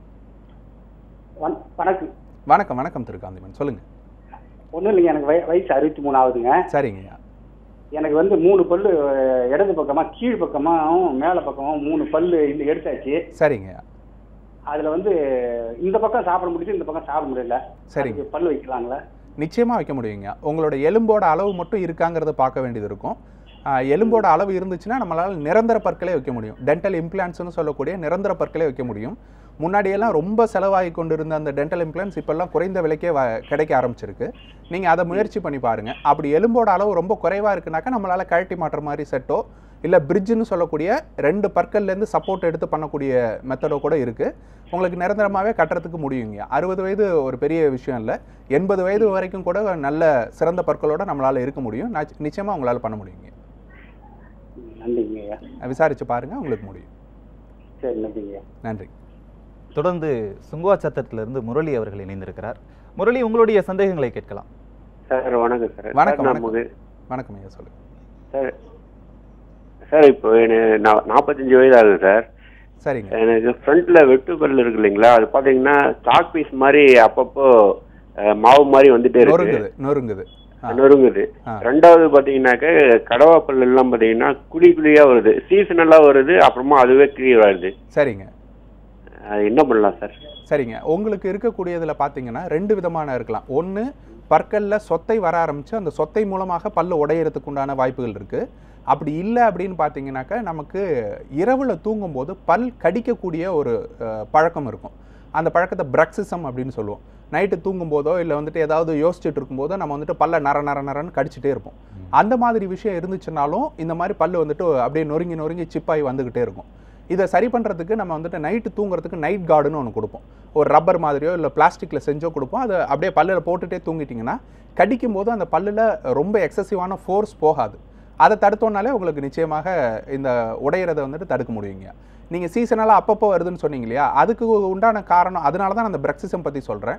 வண- வணக்கம் வணக்கம் வணக்கம் திரு காந்திமன் சொல்லுங்கள் ஒன்றும் இல்லைங்க எனக்கு வய வயசு அறுபத்தி மூணு ஆகுதுங்க சரிங்கய்யா எனக்கு வந்து மூணு பல்லு அஹ், இடது பக்கமா கீழ் பக்கமாவும் மேலே பக்கமும் மூணு பல்லு இந்த எடுத்தாச்சு சரிங்கய்யா அதில் வந்து இந்த பக்கம் சாப்பிட முடியுது இந்த பக்கம் சாப்பிட முடியல சரிங்க அதுக்கு பல்லு வைக்கலாங்களா நிச்சயமாக வைக்க முடியுங்க உங்களோட எலும்போட அளவு மட்டும் இருக்காங்கிறத பார்க்க வேண்டியது இருக்கும் ஆஹ் எலும்போட அளவு இருந்துச்சுன்னா நம்மளால் நிரந்தர பற்களே வைக்க முடியும் டென்டல் இம்ப்ளான்ஸ்னு சொல்லக்கூடிய நிரந்தர பற்களே வைக்க முடியும் முன்னாடியெல்லாம் ரொம்ப செலவாகி கொண்டிருந்த அந்த டென்டல் இம்ப்ளான்ஸ் இப்போல்லாம் குறைந்த விலைக்கே வ கிடைக்க ஆரம்பிச்சிருக்கு நீங்கள் அதை முயற்சி பண்ணி பாருங்கள் அப்படி எலும்போட அளவு ரொம்ப குறைவாக இருக்குனாக்கா நம்மளால் கழட்டி மாட்டுற மாதிரி செட்டோ இல்லை பிரிட்ஜுன்னு சொல்லக்கூடிய ரெண்டு பற்கள்லேருந்து சப்போர்ட் எடுத்து பண்ணக்கூடிய மெத்தடோ கூட இருக்குது உங்களுக்கு நிரந்தரமாகவே கட்டுறதுக்கு முடியுங்க அறுபது வயது ஒரு பெரிய விஷயம் இல்லை எண்பது வயது வரைக்கும் கூட நல்ல சிறந்த பற்களோட நம்மளால் இருக்க முடியும் நச்- நிச்சயமா உங்களால் பண்ண முடியுங்க ம், நன்றிங்க ஐயா விசாரிச்சு பாருங்க உங்களுக்கு முடியும் சரி நன்றிங்க ஐயா நன்றி தொடர்ந்து சுங்குவாச்சத்திலிருந்து முரளி அவர்கள் இணைந்திருக்கிறார் முரளி உங்களுடைய சந்தேகங்களை கேட்கலாம் சார் வணக்கம் சார் வணக்கம், சார், வணக்கம். நமக்கு வணக்கம் ஐயா சொல்லுங்க சார் சார் இப்போ எனக்கு நா- நாற்பத்தஞ்சு வயது ஆகுது சார் சரிங்க எனக்கு ஃப்ரண்ட்ல வெட்டு பல் இருக்கு இல்லைங்களா அது பாத்தீங்கன்னா சாக் பீஸ் மாதிரி அப்பப்போ அஹ், மாவு மாதிரி வந்துட்டே இருக்கு நொறுங்குது நொறுங்குது ஆ. நொறுங்குது ஆ. ரெண்டாவது பாத்தீங்கன்னாக்க கடவா பல் எல்லாம் பாத்தீங்கன்னா குழி குழியா வருது சீசனலா வருது அப்புறமா அதுவே கிளியர் ஆகுது சரிங்க அது என்ன பண்ணலாம் சார் சரிங்க உங்களுக்கு இருக்கக்கூடியதில் பார்த்தீங்கன்னா ரெண்டு விதமான இருக்கலாம் ஒன்று பற்கல்ல சொத்தை வர ஆரம்பிச்சு அந்த சொத்தை மூலமாக பல்லு உடையறதுக்கு உண்டான வாய்ப்புகள் இருக்குது அப்படி இல்லை அப்படின்னு பார்த்தீங்கன்னாக்கா நமக்கு இரவில் தூங்கும்போது பல் கடிக்கக்கூடிய ஒரு அஹ், பழக்கம் இருக்கும் அந்த பழக்கத்தை பிரக்சிசம் அப்படின்னு சொல்லுவோம் நைட்டு தூங்கும்போதோ இல்லை வந்துட்டு ஏதாவது யோசிச்சுட்டு இருக்கும்போதோ நம்ம வந்துட்டு பல்ல நர நர நரன்னு கடிச்சிட்டே இருப்போம் அந்த மாதிரி விஷயம் இருந்துச்சுனாலும் இந்த மாதிரி பல்லு வந்துட்டு அப்படியே நொறுங்கி நொறுங்கி சிப்பாகி வந்துக்கிட்டே இருக்கும் இதை சரி பண்ணுறதுக்கு நம்ம வந்துட்டு நைட்டு தூங்குறதுக்கு நைட் கார்டுன்னு ஒன்று கொடுப்போம் ஒரு ரப்பர் மாதிரியோ இல்லை பிளாஸ்டிக்கில் செஞ்சோ கொடுப்போம் அதை அப்படியே பல்லில் போட்டுட்டே தூங்கிட்டிங்கன்னா கடிக்கும் போது அந்த பல்லில் ரொம்ப எக்ஸசிவான ஃபோர்ஸ் போகாது அதை தடுத்தோம்னாலே உங்களுக்கு நிச்சயமாக இந்த உடையிறதை வந்துட்டு தடுக்க முடியுங்க நீங்கள் சீசனலாக அப்பப்போ வருதுன்னு சொன்னீங்க இல்லையா அதுக்கு உண்டான காரணம் அதனால தான் நான் அந்த பிரக்சிசம் பற்றி சொல்கிறேன்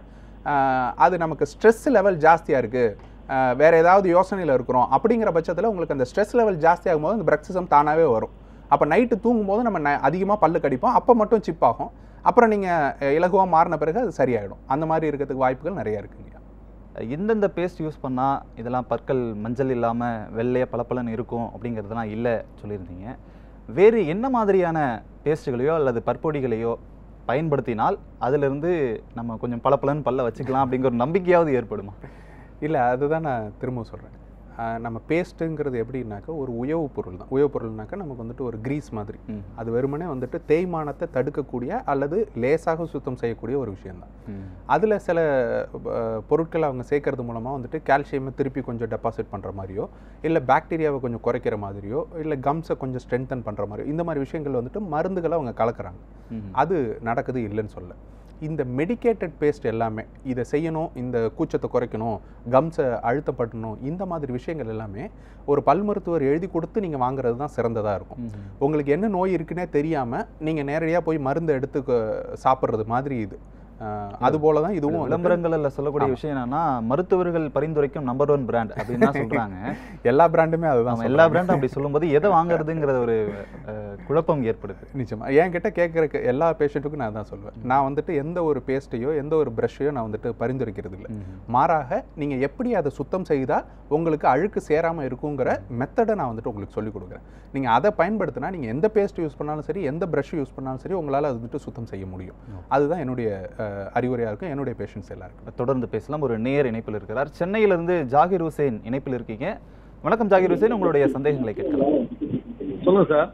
அது நமக்கு ஸ்ட்ரெஸ் லெவல் ஜாஸ்தியாக இருக்குது வேறு ஏதாவது யோசனையில் இருக்கிறோம் அப்படிங்கிற பட்சத்தில் உங்களுக்கு அந்த ஸ்ட்ரெஸ் லெவல் ஜாஸ்தியாகும் போது அந்த பிரக்சிசம் தானாகவே வரும் அப்போ நைட்டு தூங்கும்போது நம்ம ந அதிகமாக பல்லு கடிப்போம் அப்போ மட்டும் சிப் ஆகும் அப்புறம் நீங்கள் இலகுவாக மாறின பிறகு அது சரியாயிடும் அந்த மாதிரி இருக்கிறதுக்கு வாய்ப்புகள் நிறைய இருக்குங்க எந்தெந்த பேஸ்ட் யூஸ் பண்ணால் இதெல்லாம் பற்கள் மஞ்சள் இல்லாமல் வெள்ளையாக பளபளன்னு இருக்கும் அப்படிங்கிறதெல்லாம் இல்லை சொல்லியிருந்தீங்க வேறு என்ன மாதிரியான பேஸ்ட்டுகளையோ அல்லது பற்பொடிகளையோ பயன்படுத்தினால் அதிலிருந்து நம்ம கொஞ்சம் பளபளன்னு பல்ல வச்சுக்கலாம் அப்படிங்கிற ஒரு நம்பிக்கையாவது ஏற்படுமா இல்லை அதுதான் நான் திரும்ப சொல்கிறேன் நம்ம பேஸ்ட்டுங்கிறது எப்படின்னாக்கா ஒரு உயவு பொருள் தான் உயவு பொருள்னாக்கா நமக்கு வந்துட்டு ஒரு கிரீஸ் மாதிரி ம். அது வெறுமனே வந்துட்டு தேய்மானத்தை தடுக்கக்கூடிய அல்லது லேசாக சுத்தம் செய்யக்கூடிய ஒரு விஷயம்தான் ம். அதில் சில அஹ், பொருட்களை அவங்க சேர்க்கறது மூலமாக வந்துட்டு கால்சியமை திருப்பி கொஞ்சம் டெபாசிட் பண்ணுற மாதிரியோ இல்லை பாக்டீரியாவை கொஞ்சம் குறைக்கிற மாதிரியோ இல்லை கம்ஸை கொஞ்சம் ஸ்ட்ரென்தன் பண்ணுற மாதிரியோ இந்த மாதிரி விஷயங்கள் வந்துட்டு மருந்துகளை அவங்க கலக்குறாங்க ம். அது நடக்குது இல்லைன்னு சொல்ல இந்த மெடிக்கேட்டட் பேஸ்ட் எல்லாமே இதை செய்யணும் இந்த கூச்சத்தை குறைக்கணும் கம்ஸை அழுத்தப்படணும் இந்த மாதிரி விஷயங்கள் எல்லாமே ஒரு பல் மருத்துவர் எழுதி கொடுத்து நீங்கள் வாங்குறது தான் சிறந்ததாக இருக்கும் ம். உங்களுக்கு என்ன நோய் இருக்குன்னே தெரியாமல் நீங்கள் நேரடியாக போய் மருந்து எடுத்து க- சாப்பிட்றது மாதிரி இது அஹ், அது போல தான் இதுவும் வந்துட்டு விளம்பரங்கள்ல சொல்லக்கூடிய ஆமா. விஷயம் என்னன்னா மருத்துவர்கள் பரிந்துரைக்கும் நம்பர் ஒன் பிராண்ட் அப்படின்னு தான் சொல்றாங்க எல்லா பிராண்டுமே அதுதான் நம்ம எல்லா சொல்றாங்க. பிராண்டும் அப்படி சொல்லும்போது எதை வாங்குறதுங்கிற ஒரு அஹ், குழப்பம் ஏற்படுது நிச்சயமா என்கிட்ட கேட்குறக்கு எல்லா பேஷண்ட்டுக்கும் நான் தான் சொல்லுவேன் நான் வந்துட்டு எந்த ஒரு பேஸ்ட்டையோ எந்த ஒரு ப்ரஷ்ஷையோ நான் வந்துட்டு பரிந்துரைக்கிறது இல்லை மாறாக நீங்கள் எப்படி அதை சுத்தம் செய்தால் உங்களுக்கு அழுக்கு சேராமல் இருக்குங்கிற மெத்தடை நான் வந்துட்டு உங்களுக்கு சொல்லிக் கொடுக்குறேன் நீங்கள் அதை பயன்படுத்தினா நீங்கள் எந்த பேஸ்ட் யூஸ் பண்ணாலும் சரி எந்த ப்ரஷ் யூஸ் பண்ணாலும் சரி உங்களால் அது வந்துட்டு சுத்தம் செய்ய முடியும் அதுதான் என்னுடைய அஹ், அறிவுரையாக இருக்கும் என்னுடைய பேஷண்ட்ஸ் எல்லாருக்கும் தொடர்ந்து பேசலாம் ஒரு நேர் இணைப்பில் இருக்கிறார் சென்னையிலிருந்து ஜாகிர் ஹுசேன் இணைப்பில் இருக்கீங்க வணக்கம் ஜாகிர் ஹுசேன் உங்களுடைய சந்தேகங்களை கேட்கலாம் சொல்லுங்க சார்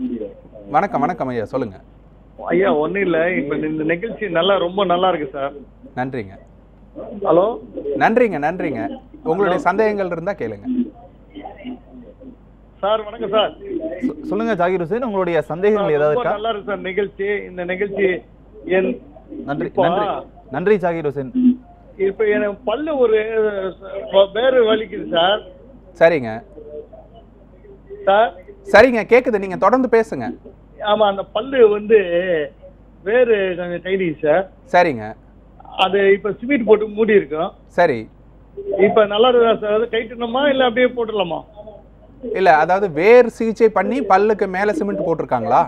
வணக்கம் வணக்கம் ஐயா சொல்லுங்கள் ஐயா ஒன்றும் இல்லை இப்போ இந்த நிகழ்ச்சி நல்லா ரொம்ப நல்லா இருக்கு சார் நன்றிங்க ஹலோ நன்றிங்க நன்றிங்க உங்களுடைய சந்தேகங்கள் இருந்தால் கேளுங்க சார் வணக்கம் சார் சொ- சொல்லுங்க ஜாகிர் ஹுசேன் உங்களுடைய சந்தேகங்கள் ஏதாவது ரொம்ப இருக்கா நல்லா இருக்கு சார் நிகழ்ச்சி இந்த நிகழ்ச்சி என் நன்றி இப்போ- நன்றி நன்றி ஜாகிர் ஹுசேன் இப்போ எனக்கு பல்லு ஒரு அஹ், வேறு வலிக்குது சார் சரிங்க சார் சரிங்க கேட்குது நீங்கள் தொடர்ந்து பேசுங்க ஆமா அந்த பல்லு வந்து வேறு கொஞ்சம் கைடி சார் சரிங்க அது இப்போ சிமெண்ட் போட்டு மூடி இருக்கும் சரி இப்போ நல்லா இருக்கா சார் அது கைட்டணுமா இல்லை அப்படியே போட்டுடலாமா இல்லை அதாவது வேர் சிகிச்சை பண்ணி பல்லுக்கு மேலே சிமெண்ட் போட்டிருக்காங்களா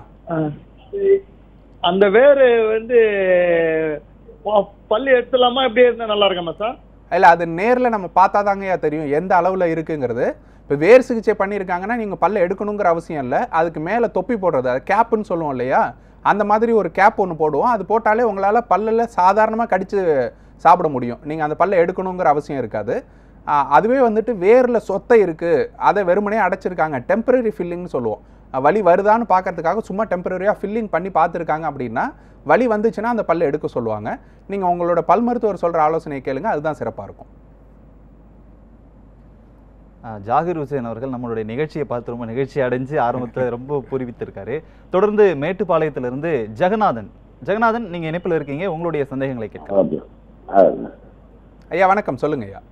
அந்த வேறு வந்து ப- பல்லு எடுத்துடலாமா இப்படியே இருந்தா நல்லா இருக்காமா சார் இல்லை அது நேரில் நம்ம பார்த்தா தாங்கய்யா தெரியும் எந்த அளவில் இருக்குங்கிறது இப்போ வேர் சிகிச்சை பண்ணியிருக்காங்கன்னா நீங்கள் பல்ல எடுக்கணுங்கிற அவசியம் இல்லை அதுக்கு மேலே தொப்பி போடுறது அது கேப்புன்னு சொல்லுவோம் இல்லையா அந்த மாதிரி ஒரு கேப் ஒன்று போடுவோம் அது போட்டாலே உங்களால் பல்லில் சாதாரணமாக கடித்து சாப்பிட முடியும் நீங்கள் அந்த பல்லை எடுக்கணுங்கிற அவசியம் இருக்காது ஆ, அதுவே வந்துட்டு வேரில் சொத்தை இருக்குது அதை வெறுமனே அடைச்சிருக்காங்க டெம்பரரி ஃபில்லிங்னு சொல்லுவோம் அஹ் வலி வருதான்னு பார்க்கறதுக்காக சும்மா டெம்பரரியாக ஃபில்லிங் பண்ணி பார்த்துருக்காங்க அப்படின்னா வலி வந்துச்சுன்னா அந்த பல்லை எடுக்க சொல்லுவாங்க நீங்கள் உங்களோட பல் மருத்துவர் சொல்கிற ஆலோசனையை கேளுங்க அதுதான் சிறப்பாக இருக்கும் அஹ், ஜாகிர் ஹுசேன் அவர்கள் நம்மளுடைய நிகழ்ச்சியை பார்த்து ரொம்ப நிகழ்ச்சி அடைஞ்சு ஆரம்பத்தில் ரொம்ப பூரிவித்திருக்காரு தொடர்ந்து மேட்டுப்பாளையத்திலிருந்து ஜெகநாதன் ஜெகநாதன் நீங்க இணைப்பில் இருக்கீங்க உங்களுடைய சந்தேகங்களை கேட்கலாம் ஓகே அது ஐயா வணக்கம் சொல்லுங்க ஐயா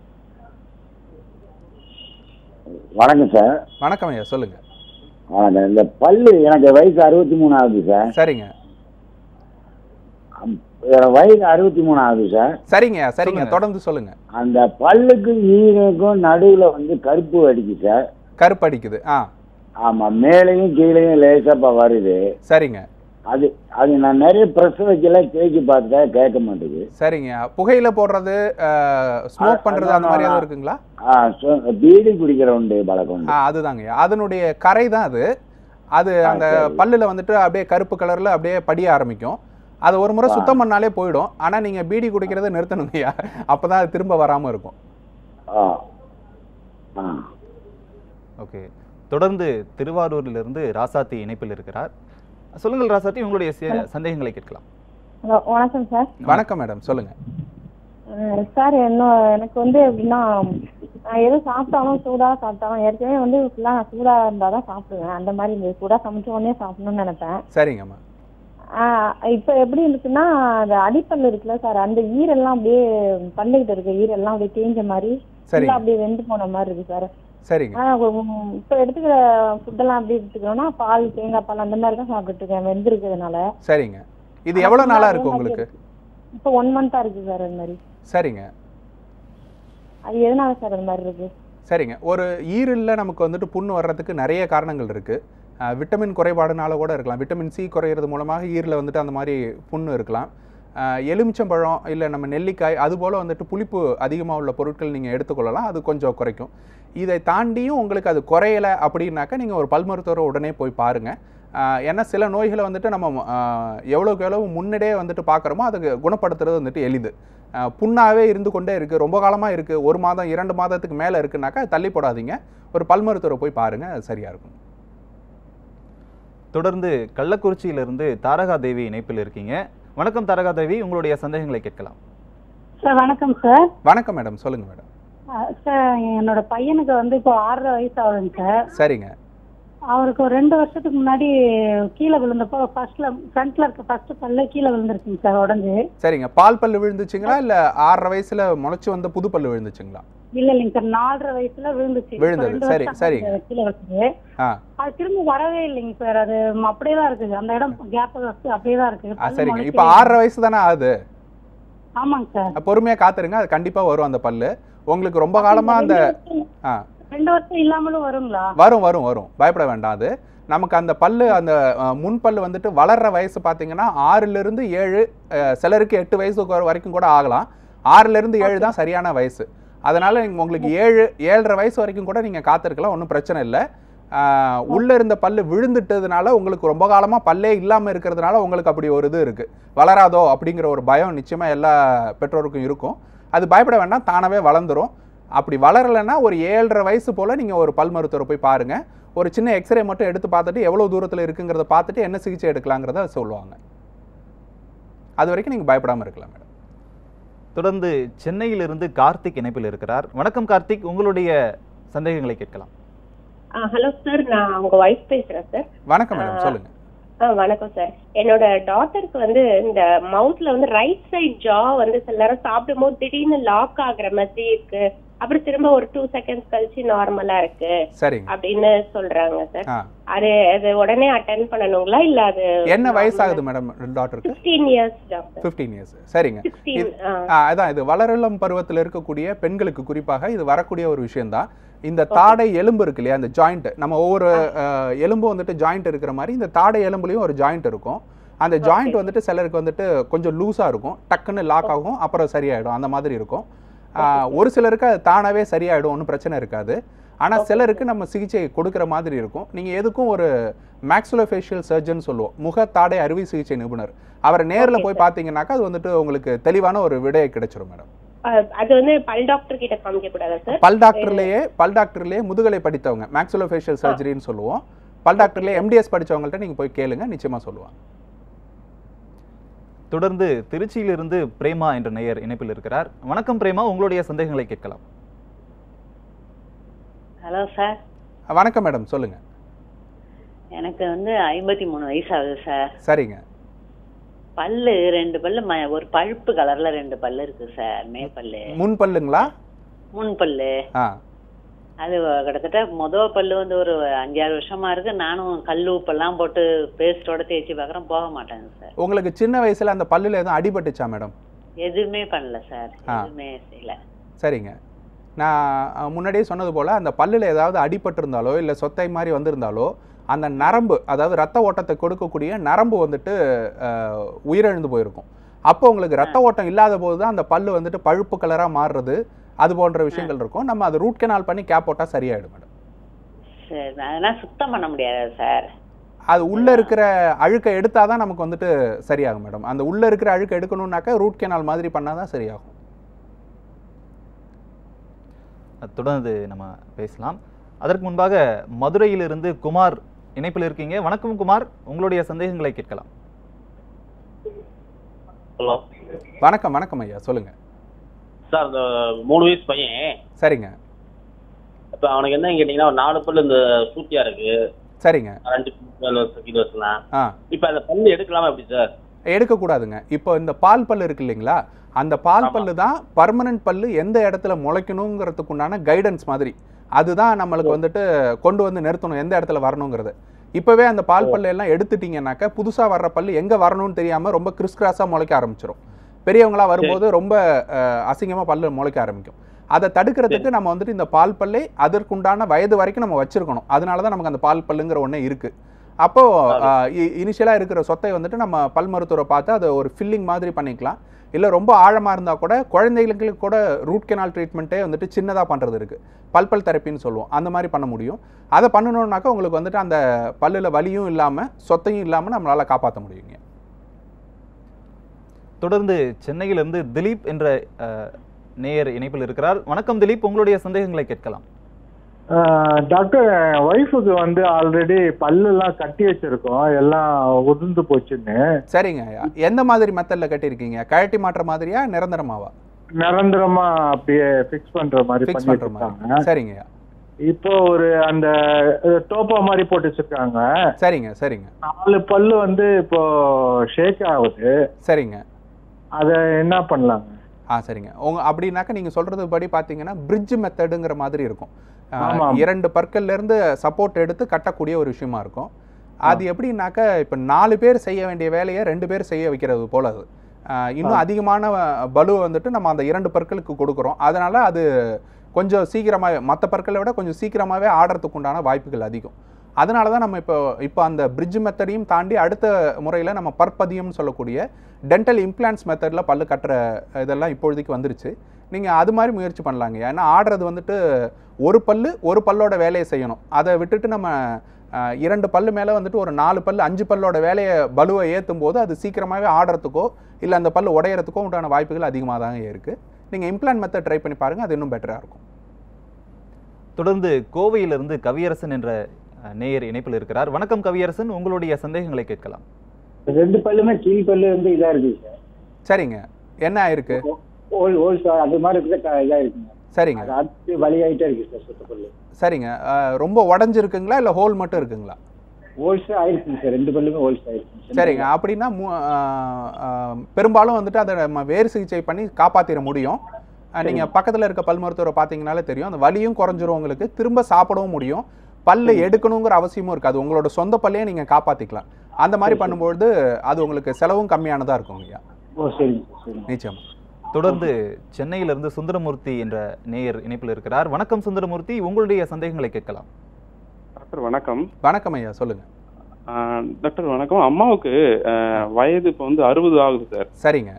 வணக்கம் சார் வணக்கம் ஐயா சொல்லுங்க வணக்கம் இந்த பல்லு எனக்கு வயசு அறுபத்தி மூணு ஆகுது சார் சரிங்க அம், எனக்கு வயசு அறுபத்தி மூணு ஆகுது சார் சரிங்க ஐயா சரிங்க சொல்லுங்க. தொடர்ந்து சொல்லுங்க அந்த பல்லுக்கும் ஈரக்கும் நடுவில் வந்து கருப்பு அடிக்கு சார் கருப்படிக்குது ஆ ஆமாம் மேலேயும் கீழேயும் லேசாக வருது சரிங்க அது அது நான் நிறைய ப்ரெஸ் வைக்கல தேய்ச்சி பார்த்துட்டா கேட்க மாட்டேங்குது சரிங்க புகையில போடுறது ஸ்மோக் அ- பண்றது அந்த மாதிரி அதான் எதுவும் இருக்குங்களா ஆ சொ- பீடி குடிக்கிற உண்டு பழக்கம் உண்டு ஆ அதுதாங்க ஐயா. அதனுடைய கரை தான் அது அது ஆ, அந்த சரி. பல்லுல வந்துட்டு அப்படியே கருப்பு கலர்ல அப்படியே படிய ஆரம்பிக்கும் அது ஒரு முறை ஆ. சுத்தம் பண்ணாலே போயிடும் ஆனா நீங்க பீடி குடிக்கிறத நிறுத்தணுங்க ஐயா அப்பதான் அது திரும்ப வராம இருக்கும் ஆ ஆ ஓகே தொடர்ந்து திருவாரூரிலிருந்து ராசாத்தி இணைப்பில் இருக்கிறார் சொல்லுங்கள் ராசாத்தி உங்களுடைய சே- சந்தேகங்களை கேட்கலாம் ஹலோ வணக்கம் சார் வணக்கம் மேடம் சொல்லுங்க அஹ் சார் என்ன எனக்கு வந்து எப்படின்னா நான் எது சாப்பிட்டாலும் சூடா சாப்பிட்டாலும் ஏற்கனவே வந்து ஃபுல்லா நான் சூடா இருந்தா தான் சாப்பிடுவேன் அந்த மாதிரி இந்த சூடா சமைச்ச உடனே சாப்பிடணும்னு நினைப்பேன் சரிங்கம்மா ஆஹ் இப்ப எப்படி இருக்குன்னா அந்த அடிப்பல் இருக்குல்ல சார் அந்த ஈரெல்லாம் அப்படியே பல்லுகிட்ட இருக்க ஈரெல்லாம் அப்படியே தேஞ்ச மாதிரி சரிங்க. full ஆ அப்படியே வெந்து போன மாதிரி இருக்கு சார் சரிங்க ஆனா உம் இப்ப எடுத்துக்கிற ஃபுட்டெல்லாம் எப்படி எடுத்துக்கணும்னா பால் தேங்காய் பால் அந்த மாதிரி தான் சாப்பிட்டுட்டு இருக்கேன் வெந்திருக்கிறதுனால சரிங்க இது எவ்வளோ நாளாக இருக்கு உங்களுக்கு இப்போ ஒன் மந்தா இருக்கு சார் அது மாதிரி சரிங்க அது எதனால சார் அது மாதிரி இருக்கு சரிங்க ஒரு ஈரில் நமக்கு வந்துட்டு புண்ணு வர்றதுக்கு நிறைய காரணங்கள் இருக்குது விட்டமின் குறைபாடுனால கூட இருக்கலாம் விட்டமின் சி குறையிறது மூலமாக ஈரில் வந்துட்டு அந்த மாதிரி புண்ணு இருக்கலாம் அஹ், எலுமிச்சம்பழம் இல்லை நம்ம நெல்லிக்காய் அதுபோல் வந்துட்டு புளிப்பு அதிகமாக உள்ள பொருட்கள் நீங்கள் எடுத்துக்கொள்ளலாம் அது கொஞ்சம் குறைக்கும் இதை தாண்டியும் உங்களுக்கு அது குறையலை அப்படின்னாக்கா நீங்கள் ஒரு பல் மருத்துவரை உடனே போய் பாருங்கள் ஏன்னா சில நோய்களை வந்துட்டு நம்ம அஹ், எவ்வளவுக்கு எவ்வளவு முன்னாடியே வந்துட்டு பார்க்குறோமோ அதுக்கு குணப்படுத்துறது வந்துட்டு எளிது அஹ், புண்ணாவே இருந்து கொண்டே இருக்குது ரொம்ப காலமாக இருக்குது ஒரு மாதம் இரண்டு மாதத்துக்கு மேலே இருக்குனாக்கா தள்ளி போடாதீங்க ஒரு பல் மருத்துவரை போய் பாருங்கள் அது சரியாக இருக்கும் தொடர்ந்து கள்ளக்குறிச்சியிலிருந்து தாரகா தேவி இணைப்பில் இருக்கீங்க வணக்கம் தாரகா தேவி உங்களுடைய சந்தேகங்களை கேட்கலாம் சார் வணக்கம் சார் வணக்கம் மேடம் சொல்லுங்கள் மேடம் அஹ் சார் என்னோட பையனுக்கு வந்து இப்போ ஆறரை வயசு ஆகுதுங்க சார் சரிங்க அவருக்கு ஒரு ரெண்டு வருஷத்துக்கு முன்னாடி கீழே விழுந்தப்போ ஃபர்ஸ்ட்ல ஃப்ரண்ட்ல இருக்க ஃபர்ஸ்ட் பல்ல கீழே விழுந்துருக்குங்க சார் உடஞ்சு சரிங்க பால் பல்லு விழுந்துச்சுங்களா இல்லை ஆறரை வயசில் முளைச்சி வந்த புது பல்லு விழுந்துச்சுங்களா இல்ல இல்லைங்க சார் நாலரை வயசுல விழுந்துச்சு இப்போ விழுந்தது. ரெண்டு சரி, வருஷம் சரிங்க. ஆகுது கீழே விழுந்து ஆ அது திரும்ப வரவே இல்லைங்க சார் அது அப்படியே தான் இருக்குது அந்த இடம் கேப் அப்படியே தான் இருக்கு ஆ பல்லு சரிங்க முளைக்கவே இப்போ இல்லை. ஆறரை வயசு தானே ஆகுது ஆமாங்க சார் பொறுமையாக காத்துருங்க அது கண்டிப்பாக வரும் அந்த பல்லு உங்களுக்கு ரொம்ப காலமாக அந்த ஆ ரெண்டு வருஷம் இல்லாமலும் வருங்களா வரும் வரும் வரும் பயப்பட வேண்டாம் அது நமக்கு அந்த பல்லு அந்த அஹ், முன் பல்லு வந்துட்டு வளர்ற வயசு பார்த்தீங்கன்னா ஆறிலிருந்து ஏழு அஹ், சிலருக்கு எட்டு வயசு வ- வரைக்கும் கூட ஆகலாம் ஆறிலிருந்து ஏழு தான் சரியான வயசு அதனால நீங்க- உங்களுக்கு ஏழு ஏழரை வயசு வரைக்கும் கூட நீங்கள் காத்திருக்கலாம் ஒன்றும் பிரச்சனை இல்லை ஆஹ், உள்ள இருந்த பல்லு விழுந்துட்டதுனால உங்களுக்கு ரொம்ப காலமாக பல்லே இல்லாமல் இருக்கிறதுனால உங்களுக்கு அப்படி ஒரு இது இருக்குது வளராதோ அப்படிங்கிற ஒரு பயம் நிச்சயமாக எல்லா பெற்றோருக்கும் இருக்கும் அது பயப்பட வேண்டாம் தானாகவே வளர்ந்துரும் அப்படி வளரலைன்னா ஒரு ஏழரை வயசு போல் நீங்கள் ஒரு பல் மருத்துவரை போய் பாருங்கள் ஒரு சின்ன எக்ஸ்ரே மட்டும் எடுத்து பார்த்துட்டு எவ்வளோ தூரத்தில் இருக்குங்கிறத பார்த்துட்டு என்ன சிகிச்சை எடுக்கலாங்கிறத சொல்லுவாங்க அது வரைக்கும் நீங்கள் பயப்படாமல் இருக்கலாம் மேடம் தொடர்ந்து சென்னையிலிருந்து கார்த்திக் இணைப்பில் இருக்கிறார் வணக்கம் கார்த்திக் உங்களுடைய சந்தேகங்களை கேட்கலாம் ஹலோ சார் நான் உங்க ஒய்ஃப் பேசுறேன் சார் வணக்கம் மேடம் சொல்லுங்கள் ஆ வணக்கம் சார் என்னோட டாட்டருக்கு வந்து இந்த மவுத்ல வந்து ரைட் சைடு ஜா வந்து சில நேரம் சாப்பிடும்போது திடீர்னு லாக் ஆகுற மாதிரி இருக்கு அப்புறம் திரும்ப ஒரு டூ செகண்ட்ஸ் கழிச்சு நார்மலா இருக்கு சரிங்க அப்படின்னு சொல்றாங்க சார் ஆ அது அது உடனே அட்டன் பண்ணணுங்களா இல்ல அது என்ன வயசாகுது மேடம் டாக்டருக்கு sixteen years doctor fifteen years சரிங்க சிக்ஸ்டீன் இது- ஆ, அதான் இது வளரிளம் பருவத்தில் இருக்கக்கூடிய பெண்களுக்கு குறிப்பாக இது வரக்கூடிய ஒரு விஷயம்தான் இந்த தாடை எலும்பு இருக்கு இல்லையா அந்த ஜாயிண்ட் நம்ம ஒவ்வொரு அஹ், எலும்பும் வந்துட்டு ஜாயிண்ட் இருக்கிற மாதிரி இந்த தாடை எலும்புலையும் ஒரு ஜாயிண்ட் இருக்கும் அந்த ஜாயிண்ட் வந்துட்டு சிலருக்கு வந்துட்டு கொஞ்சம் லூஸாக இருக்கும் டக்குன்னு லாக் ஆகும் அப்புறம் சரியாயிடும் அந்த மாதிரி இருக்கும் ஆ, ஒரு சிலருக்கு அது தானாகவே சரியாயிடும் ஒன்றும் பிரச்சனை இருக்காது ஆனால் சிலருக்கு நம்ம சிகிச்சை கொடுக்குற மாதிரி இருக்கும் நீங்கள் எதுக்கும் ஒரு மேக்ஸுலோஃபேஷியல் சர்ஜன் சொல்லுவோம் முக தாடை அறுவை சிகிச்சை நிபுணர் அவரை நேரில் போய் பார்த்தீங்கன்னாக்கா அது வந்துட்டு உங்களுக்கு தெளிவான ஒரு விடையை கிடைச்சிரும் மேடம் அது வந்து பல் டாக்டர் கிட்ட காமிக்க கூடாதா சார் பல் டாக்டர்லயே பல் டாக்டர்லயே முதுகலை படித்தவங்க மேக்ஸுலோஃபேஷியல் சர்ஜரின்னு சொல்லுவோம் பல் டாக்டர்லயே எம்டிஎஸ் படிச்சவங்கள்ட்ட நீங்க போய் கேளுங்க நிச்சயமா சொல்லுவாங்க தொடர்ந்து திருச்சியிலிருந்து பிரேமா என்ற நேயர் இணைப்பில் இருக்கிறார் வணக்கம் பிரேமா உங்களுடைய சந்தேகங்களை கேட்கலாம் ஹலோ சார் வணக்கம் மேடம் சொல்லுங்க எனக்கு வந்து ஐம்பத்தி மூணு வயசு ஆகுது சார் சரிங்க பல்லு ரெண்டு பல்லு ம- ஒரு பழுப்பு கலர்ல ரெண்டு பல்லு இருக்கு சார் மேல் பல்லு முன் பல்லுங்களா முன் பல்லு ஆ அது கிட்டத்தட்ட முத பல்லு வந்து ஒரு அஞ்சாறு வருஷமா இருக்கு நானும் கல் உப்பெல்லாம் போட்டு பேஸ்டோட தேய்ச்சி பார்க்குறேன் போக மாட்டேங்க சார் உங்களுக்கு சின்ன வயசுல அந்த பல்லுல எதுவும் அடிபட்டுச்சா மேடம் எதுவுமே பண்ணல சார் ஆ. எதுவுமே செய்யல சரிங்க நான் அஹ், முன்னாடியே சொன்னது போல் அந்த பல்லில் ஏதாவது அடிபட்டிருந்தாலோ இல்லை சொத்தை மாதிரி வந்திருந்தாலோ அந்த நரம்பு அதாவது ரத்த ஓட்டத்தை கொடுக்கக்கூடிய நரம்பு வந்துட்டு அஹ், உயிரிழந்து போயிருக்கும் அப்போ உங்களுக்கு ரத்த ஓட்டம் இல்லாத போது தான் அந்த பல்லு வந்துட்டு பழுப்பு கலராக மாறுறது அது போன்ற விஷயங்கள் இருக்கும் நம்ம அதை ரூட் கெனால் பண்ணி கேப் போட்டால் சரியாயிடும் மேடம் சரி அதெல்லாம் சுத்தம் பண்ண முடியாது சார் அது உள்ள இருக்கிற அழுக்கை எடுத்தாதான் நமக்கு வந்துட்டு சரியாகும் மேடம் அந்த உள்ள இருக்கிற அழுக்கை எடுக்கணும்னாக்கா ரூட் கெனால் மாதிரி பண்ணாதான் சரியாகும் தொடர்ந்து நம்ம பேசலாம் அதற்கு முன்பாக மதுரையிலிருந்து குமார் இணைப்பில் இருக்கீங்க வணக்கம் குமார் உங்களுடைய சந்தேகங்களை கேட்கலாம் ஹலோ வணக்கம் வணக்கம் ஐயா சொல்லுங்க சார் இந்த மூணு வயசு பையன் சரிங்க இப்ப அவனுக்கு என்ன கேட்டீங்கன்னா ஒரு நாலு பல்லு இந்த சூட்டியா இருக்கு சரிங்க ரெண்டு பல்லு கிலோ வச்சுலாம் ஆ இப்ப அந்த பல்லு எடுக்கலாமா எப்படி சார் எடுக்கக்கூடாதுங்க இப்போ இந்த பால் பல்லு இருக்கு இல்லைங்களா அந்த பால் பல்லு தான் பர்மனன்ட் பல்லு எந்த இடத்துல முளைக்கணுங்கிறதுக்கு உண்டான கைடன்ஸ் மாதிரி அதுதான் நம்மளுக்கு வந்துட்டு கொண்டு வந்து நிறுத்தணும் எந்த இடத்துல வரணுங்கிறது இப்போவே அந்த பால் பல்லு எல்லாம் எடுத்துட்டீங்கன்னாக்க புதுசாக வர்ற பல்லு எங்கே வரணும்னு தெரியாமல் ரொம்ப கிறிஸ் கிராஸாக முளைக்க ஆரம்பிச்சிடும் பெரியவங்களா வரும்போது ரொம்ப அசிங்கமாக பல்லு முளைக்க ஆரம்பிக்கும் அதை தடுக்கிறதுக்கு நம்ம வந்துட்டு இந்த பால் பல்லை அதற்குண்டான வயது வரைக்கும் நம்ம வச்சிருக்கணும் அதனால தான் நமக்கு அந்த பால் பல்லுங்கிற ஒன்று இருக்குது அப்போ இனிஷியலாக இருக்கிற சொத்தை வந்துட்டு நம்ம பல் மருத்துவரை பார்த்து அதை ஒரு ஃபில்லிங் மாதிரி பண்ணிக்கலாம் இல்லை ரொம்ப ஆழமாக இருந்தால் கூட குழந்தைகளுக்கு கூட ரூட் கெனால் ட்ரீட்மெண்ட்டே வந்துட்டு சின்னதாக பண்ணுறது இருக்குது பல்பல் தெரப்பின்னு சொல்லுவோம் அந்த மாதிரி பண்ண முடியும் அதை பண்ணணுன்னாக்கா உங்களுக்கு வந்துட்டு அந்த பல்லில் வலியும் இல்லாமல் சொத்தையும் இல்லாமல் நம்மளால் காப்பாற்ற முடியுங்க தொடர்ந்து சென்னையிலிருந்து திலீப் என்ற அஹ், நேயர் இணைப்பில் இருக்கிறார் வணக்கம் திலீப் உங்களுடைய சந்தேகங்களை கேட்கலாம் ஆஹ் டாக்டர் ஒய்ஃபுக்கு வந்து ஆல்ரெடி பல்லெல்லாம் கட்டி வச்சிருக்கோம் எல்லாம் உதிர்ந்து போச்சுன்னு சரிங்க எந்த மாதிரி மெத்தடில் கட்டியிருக்கீங்க கழட்டி மாற்ற மாதிரியா நிரந்தரமாவா நிரந்தரமா அப்படியே ஃபிக்ஸ் பண்ற மாதிரி Fix பண்ணி பண்ற மாதிரி. வச்சிருக்காங்க சரிங்க இப்போ ஒரு அந்த டோப்பா மாதிரி போட்டு வச்சிருக்காங்க சரிங்க சரிங்க நாலு பல்லு வந்து இப்போ ஷேக் ஆகுது சரிங்க அத என்ன பண்ணலாங்க ஆ சரிங்க உங்க அப்படின்னாக்கா நீங்கள் சொல்கிறது படி பார்த்தீங்கன்னா பிரிட்ஜ் மெத்தடுங்கிற மாதிரி இருக்கும் ஆ, ஆமாம். இரண்டு பற்கள்ல இருந்து சப்போர்ட் எடுத்து கட்டக்கூடிய ஒரு விஷயமா இருக்கும் அது எப்படின்னாக்கா இப்போ நாலு பேர் செய்ய வேண்டிய வேலையை ரெண்டு பேர் செய்ய வைக்கிறது போல அது ஆ, இன்னும் அதிகமான பலுவை வந்துட்டு நம்ம அந்த இரண்டு பற்களுக்கு கொடுக்குறோம் அதனால அது கொஞ்சம் சீக்கிரமாக மற்ற பற்களை விட கொஞ்சம் சீக்கிரமாகவே ஆடுறதுக்கு உண்டான வாய்ப்புகள் அதிகம் அதனால தான் நம்ம இப்போ இப்போ அந்த பிரிட்ஜ் மெத்தடையும் தாண்டி அடுத்த முறையில் நம்ம பற்பதியம்னு சொல்லக்கூடிய டென்டல் இம்ப்ளான்ஸ் மெத்தடில் பல்லு கட்டுற இதெல்லாம் இப்பொழுதைக்கு வந்துருச்சு நீங்கள் அது மாதிரி முயற்சி பண்ணலாங்க ஏன்னா ஆடுறது வந்துட்டு ஒரு பல்லு ஒரு பல்லோட வேலையை செய்யணும் அதை விட்டுட்டு நம்ம அஹ், இரண்டு பல்லு மேலே வந்துட்டு ஒரு நாலு பல்லு அஞ்சு பல்லோட வேலையை பலுவை ஏற்றும் போது அது சீக்கிரமாகவே ஆடுறதுக்கோ இல்லை அந்த பல்லு உடையறதுக்கோ உண்டான வாய்ப்புகள் அதிகமாக தாங்க இருக்குது நீங்கள் இம்ப்ளான்ட் மெத்தட் ட்ரை பண்ணி பாருங்கள் அது இன்னும் பெட்டராக இருக்கும் தொடர்ந்து கோவையிலிருந்து கவியரசன் என்ற அஹ், நேயர் இணைப்பில் இருக்கிறார் வணக்கம் கவியரசன் உங்களுடைய சந்தேகங்களை கேட்கலாம் ரெண்டு பல்லுமே கீழ் பல்லு வந்து இதா இருக்கு சார் சரிங்க என்ன ஆயிருக்கு ஓல் ஓல் சார் அது மாதிரி இருக்குது க- இதா இருக்குங்க சரிங்க அது அடுத்து வலியாயிட்டே இருக்கு சார் சுத்த பல்லு சரிங்க அஹ், ரொம்ப உடஞ்சிருக்குங்களா இல்லை ஹோல் மட்டும் இருக்குங்களா ஹோல்ஸ் ஆயிருக்குங்க சார் ரெண்டு பல்லுமே ஹோல்ஸ் ஆயிருக்குங்க சரிங்க அப்படின்னா மு- ஆஹ் ஆஹ் பெரும்பாலும் வந்துட்டு அதை நம்ம வேறு சிகிச்சை பண்ணி காப்பாற்றிட முடியும் ஆஹ் நீங்க பக்கத்துல இருக்க பல் மருத்துவரை பார்த்தீங்கனாலே தெரியும் அந்த வலியும் குறைஞ்சிரும் உங்களுக்கு திரும்ப சாப்பிடவும் முடியும் பல்ல எடுக்கணுங்கிற அவசியமும் இருக்காது உங்களோட சொந்த பல்லையே நீங்க காப்பாத்திக்கலாம் அந்த மாதிரி பண்ணும்பொழுது அது உங்களுக்கு செலவும் கம்மியானதா இருக்கும் ஐயா ஓ சரிங்க சார் சரிங்க நிச்சயம் தொடர்ந்து சென்னையிலிருந்து சுந்தரமூர்த்தி என்ற நேயர் இணைப்பில் இருக்கிறார் வணக்கம் சுந்தரமூர்த்தி உங்களுடைய சந்தேகங்களை கேட்கலாம் டாக்டர் வணக்கம் வணக்கம் ஐயா சொல்லுங்க ஆஹ் டாக்டர் வணக்கம் அம்மாவுக்கு ஆஹ் வயது இப்போ வந்து அறுபது ஆகுது சார் சரிங்க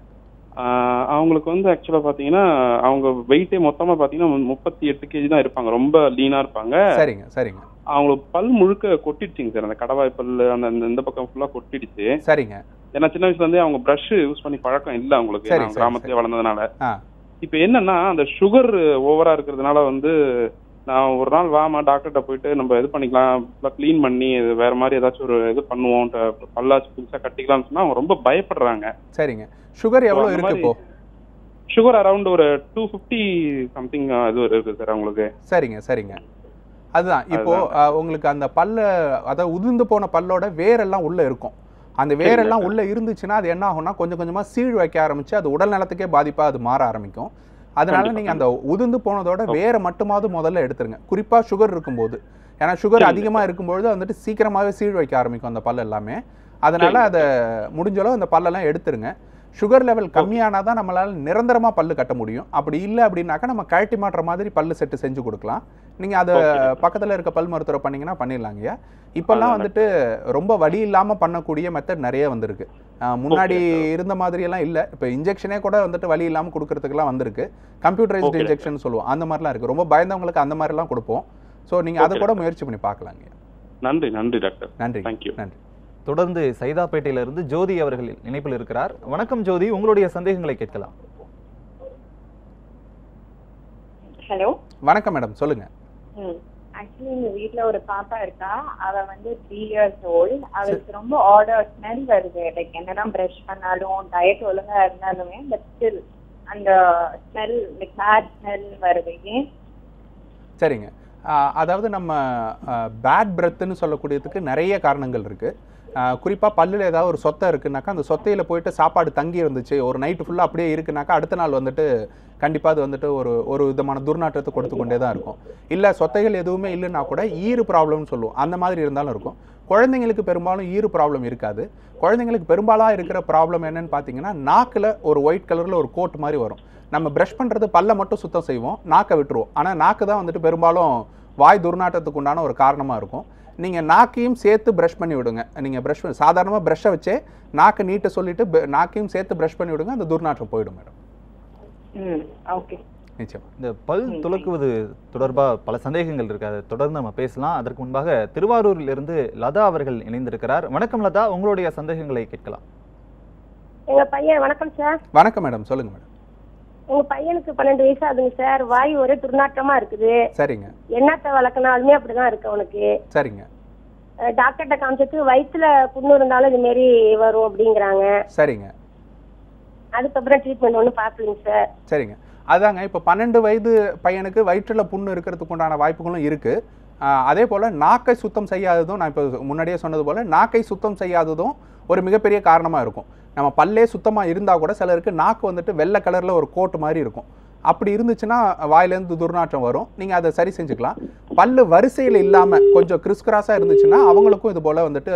ஆஹ் அவங்களுக்கு வந்து ஆக்சுவலாக பார்த்தீங்கன்னா அவங்க வெயிட்டே மொத்தமாக பார்த்தீங்கன்னா முப்பத்தி எட்டு கேஜி தான் இருப்பாங்க ரொம்ப லீனாக இருப்பாங்க சரிங்க சரிங்க அவங்களுக்கு பல் முழுக்க கொட்டிடுச்சுங்க சார் அந்த கடவாய் பல்லு அந்த அந்த- இந்த பக்கம் ஃபுல்லாக கொட்டிடுச்சு சரிங்க ஏன்னா சின்ன வயசுல இருந்தே அவங்க ப்ரஷ் யூஸ் பண்ணி பழக்கம் இல்லை அவங்களுக்கு சரி, நான் சரி, கிராமத்திலே வளர்ந்ததுனால ஆ இப்போ என்னன்னா அந்த சுகர் ஓவரா இருக்கிறதுனால வந்து நான் ஒரு நாள் வாமா டாக்டர்கிட்ட போயிட்டு நம்ம இது பண்ணிக்கலாம் க்ளீன் பண்ணி இது வேற மாதிரி ஏதாச்சும் ஒரு இது பண்ணுவோம் ட- பல்லாச்சு புதுசா கட்டிக்கலாம்னு சொன்னா அவங்க ரொம்ப பயப்படுறாங்க சரிங்க சுகர் எவ்வளோ அந்த இருக்கு மாதிரி இப்போ சுகர் அரௌண்ட் ஒரு டூ ஃபிஃப்டி சம்திங் இது இருக்கு சார் அவங்களுக்கு சரிங்க சரிங்க அதுதான் இப்போ அஹ், உங்களுக்கு அந்த பல்ல அதாவது உதிர்ந்து போன பல்லோட வேரெல்லாம் உள்ள இருக்கும் அந்த வேரெல்லாம் உள்ள இருந்துச்சுன்னா அது என்ன ஆகும்னா கொஞ்சம் கொஞ்சமா சீழ் வைக்க ஆரம்பிச்சு அது உடல் நலத்துக்கே பாதிப்பா அது மாற ஆரம்பிக்கும் அதனால கண்டிப்பா, நீங்க அந்த உதிர்ந்து போனதோட வேரை மட்டுமாவது முதல்ல எடுத்துருங்க குறிப்பா சுகர் இருக்கும்போது ஏன்னா சுகர் சரிங்க. அதிகமா இருக்கும்பொழுது வந்துட்டு சீக்கிரமாவே சீழ் வைக்க ஆரம்பிக்கும் அந்த பல் எல்லாமே அதனால சரிங்க. அதை முடிஞ்ச அளவு அந்த பல்லெல்லாம் எடுத்துருங்க சுகர் லெவல் கம்மியானா தான் நம்மளால நிரந்தரமா பல்லு கட்ட முடியும் அப்படி இல்லை அப்படின்னாக்கா நம்ம கழட்டி மாட்டுற மாதிரி பல்லு செட்டு செஞ்சு கொடுக்கலாம் நீங்க அதை பக்கத்துல இருக்க பல் மருத்துவரை பண்ணீங்கன்னா பண்ணிடலாங்கய்யா இப்பெல்லாம் அதான் வந்துட்டு ரொம்ப வலி இல்லாம பண்ணக்கூடிய மெத்தட் நிறைய வந்திருக்கு அஹ் முன்னாடி இருந்த மாதிரி எல்லாம் இல்ல இப்போ இன்ஜெக்ஷனே கூட வந்துட்டு வலி இல்லாம கொடுக்கறதுக்குலாம் வந்திருக்கு கம்ப்யூட்டரைஸ்டு Okay. இன்ஜெக்ஷன் சொல்லுவோம் அந்த மாதிரிலாம் இருக்கு ரொம்ப பயந்தவங்களுக்கு அந்த மாதிரிலாம் கொடுப்போம் ஸோ நீங்க அதை Okay, கூட முயற்சி பண்ணி பார்க்கலாங்க நன்றி நன்றி டாக்டர் நன்றி தேங்க்யூ நன்றி தொடர்ந்து சைதாப்பேட்டையிலிருந்து ஜோதி அவர்கள் இணைப்பில் இருக்கிறார் வணக்கம் ஜோதி உங்களுடைய சந்தேகங்களை கேட்கலாம் ஹலோ வணக்கம் மேடம் சொல்லுங்க ஆக்சுவலி எங்க வீட்ல ஒரு பாப்பா இருக்கா அவ வந்து த்ரீ இயர்ஸ் ஓல்ட் அவளுக்கு ரொம்ப ஆர்டர் ஸ்மெல் வருது லைக் என்னதான் ப்ரஷ் பண்ணாலும் டயட் ஒழுங்கா இருந்தாலுமே பட் ஸ்டில் அந்த ஸ்மெல் லைக் பேட் ஸ்மெல் வருது ஏன் சரிங்க ஆஹ் அதாவது நம்ம பேட் பிரெத்துன்னு சொல்லக்கூடியதுக்கு நிறைய காரணங்கள் இருக்குது குறிப்பாக பல்லில் ஏதாவது ஒரு சொத்தை இருக்குனாக்கா அந்த சொத்தையில் போயிட்டு சாப்பாடு தங்கி இருந்துச்சு ஒரு நைட்டு ஃபுல்லாக அப்படியே இருக்குனாக்கா அடுத்த நாள் வந்துட்டு கண்டிப்பாக அது வந்துட்டு ஒரு ஒரு விதமான துர்நாற்றத்தை கொடுத்து கொண்டே தான் இருக்கும் இல்லை சொத்தைகள் எதுவுமே இல்லைன்னா கூட ஈறு ப்ராப்ளம்னு சொல்லுவோம் அந்த மாதிரி இருந்தாலும் இருக்கும் குழந்தைங்களுக்கு பெரும்பாலும் ஈறு ப்ராப்ளம் இருக்காது குழந்தைங்களுக்கு பெரும்பாலாக இருக்கிற ப்ராப்ளம் என்னன்னு பார்த்தீங்கன்னா நாக்கில் ஒரு ஒயிட் கலரில் ஒரு கோட் மாதிரி வரும் நம்ம ப்ரஷ் பண்ணுறது பல்ல மட்டும் சுத்தம் செய்வோம் நாக்கை விட்டுருவோம் ஆனால் நாக்கு தான் வந்துட்டு பெரும்பாலும் வாய் துர்நாற்றத்துக்கு உண்டான ஒரு காரணமாக இருக்கும் நீங்கள் நாக்கையும் சேர்த்து ப்ரஷ் பண்ணி விடுங்க நீங்கள் ப்ரஷ் சாதாரணமாக ப்ரஷ்ஷை வச்சே நாக்கை நீட்ட சொல்லிட்டு ப- நாக்கையும் சேர்த்து ப்ரஷ் பண்ணி விடுங்க அந்த துர்நாற்றம் போயிடும் மேடம் ம் ஓகே நிச்சயம் இந்த பல் துலக்குவது தொடர்பாக பல சந்தேகங்கள் இருக்கு அதை தொடர்ந்து நம்ம பேசலாம் அதற்கு முன்பாக திருவாரூரில் இருந்து லதா அவர்கள் இணைந்திருக்கிறார் வணக்கம் லதா உங்களுடைய சந்தேகங்களை கேட்கலாம் எங்க பையன் வணக்கம் சார் வணக்கம் மேடம் சொல்லுங்கள் மேடம் உங்க பையனுக்கு பன்னெண்டு வயசு ஆகுதுங்க சார் வாய் ஒரே துர்நாற்றமா இருக்குது சரிங்க என்னத்த வளர்க்கனாலுமே அப்படிதான் இருக்கு அவனுக்கு சரிங்க அஹ் டாக்டர்கிட்ட காமிச்சிட்டு வயித்துல புண்ணு இருந்தாலும் இது மாரி வரும் அப்படிங்கிறாங்க சரிங்க அதுக்கப்புறம் ட்ரீட்மெண்ட் ஒன்றும் பார்க்கலைங்க சார் சரிங்க அதாங்க இப்போ பன்னெண்டு வயது பையனுக்கு வயிற்றில் புண்ணு இருக்கிறதுக்கு உண்டான வாய்ப்புகளும் இருக்குது அதே போல் நாக்கை சுத்தம் செய்யாததும் நான் இப்போ முன்னாடியே சொன்னது போல் நாக்கை சுத்தம் செய்யாததும் ஒரு மிகப்பெரிய காரணமாக இருக்கும் நம்ம பல்லே சுத்தமாக இருந்தால் கூட சிலருக்கு நாக்கு வந்துட்டு வெள்ளை கலரில் ஒரு கோட்டு மாதிரி இருக்கும் அப்படி இருந்துச்சுன்னா வாயிலேருந்து துர்நாற்றம் வரும் நீங்கள் அதை சரி செஞ்சுக்கலாம் பல்லு வரிசையில் இல்லாமல் கொஞ்சம் கிறிஸ்கிராஸாக இருந்துச்சுன்னா அவங்களுக்கும் இது போல் வந்துட்டு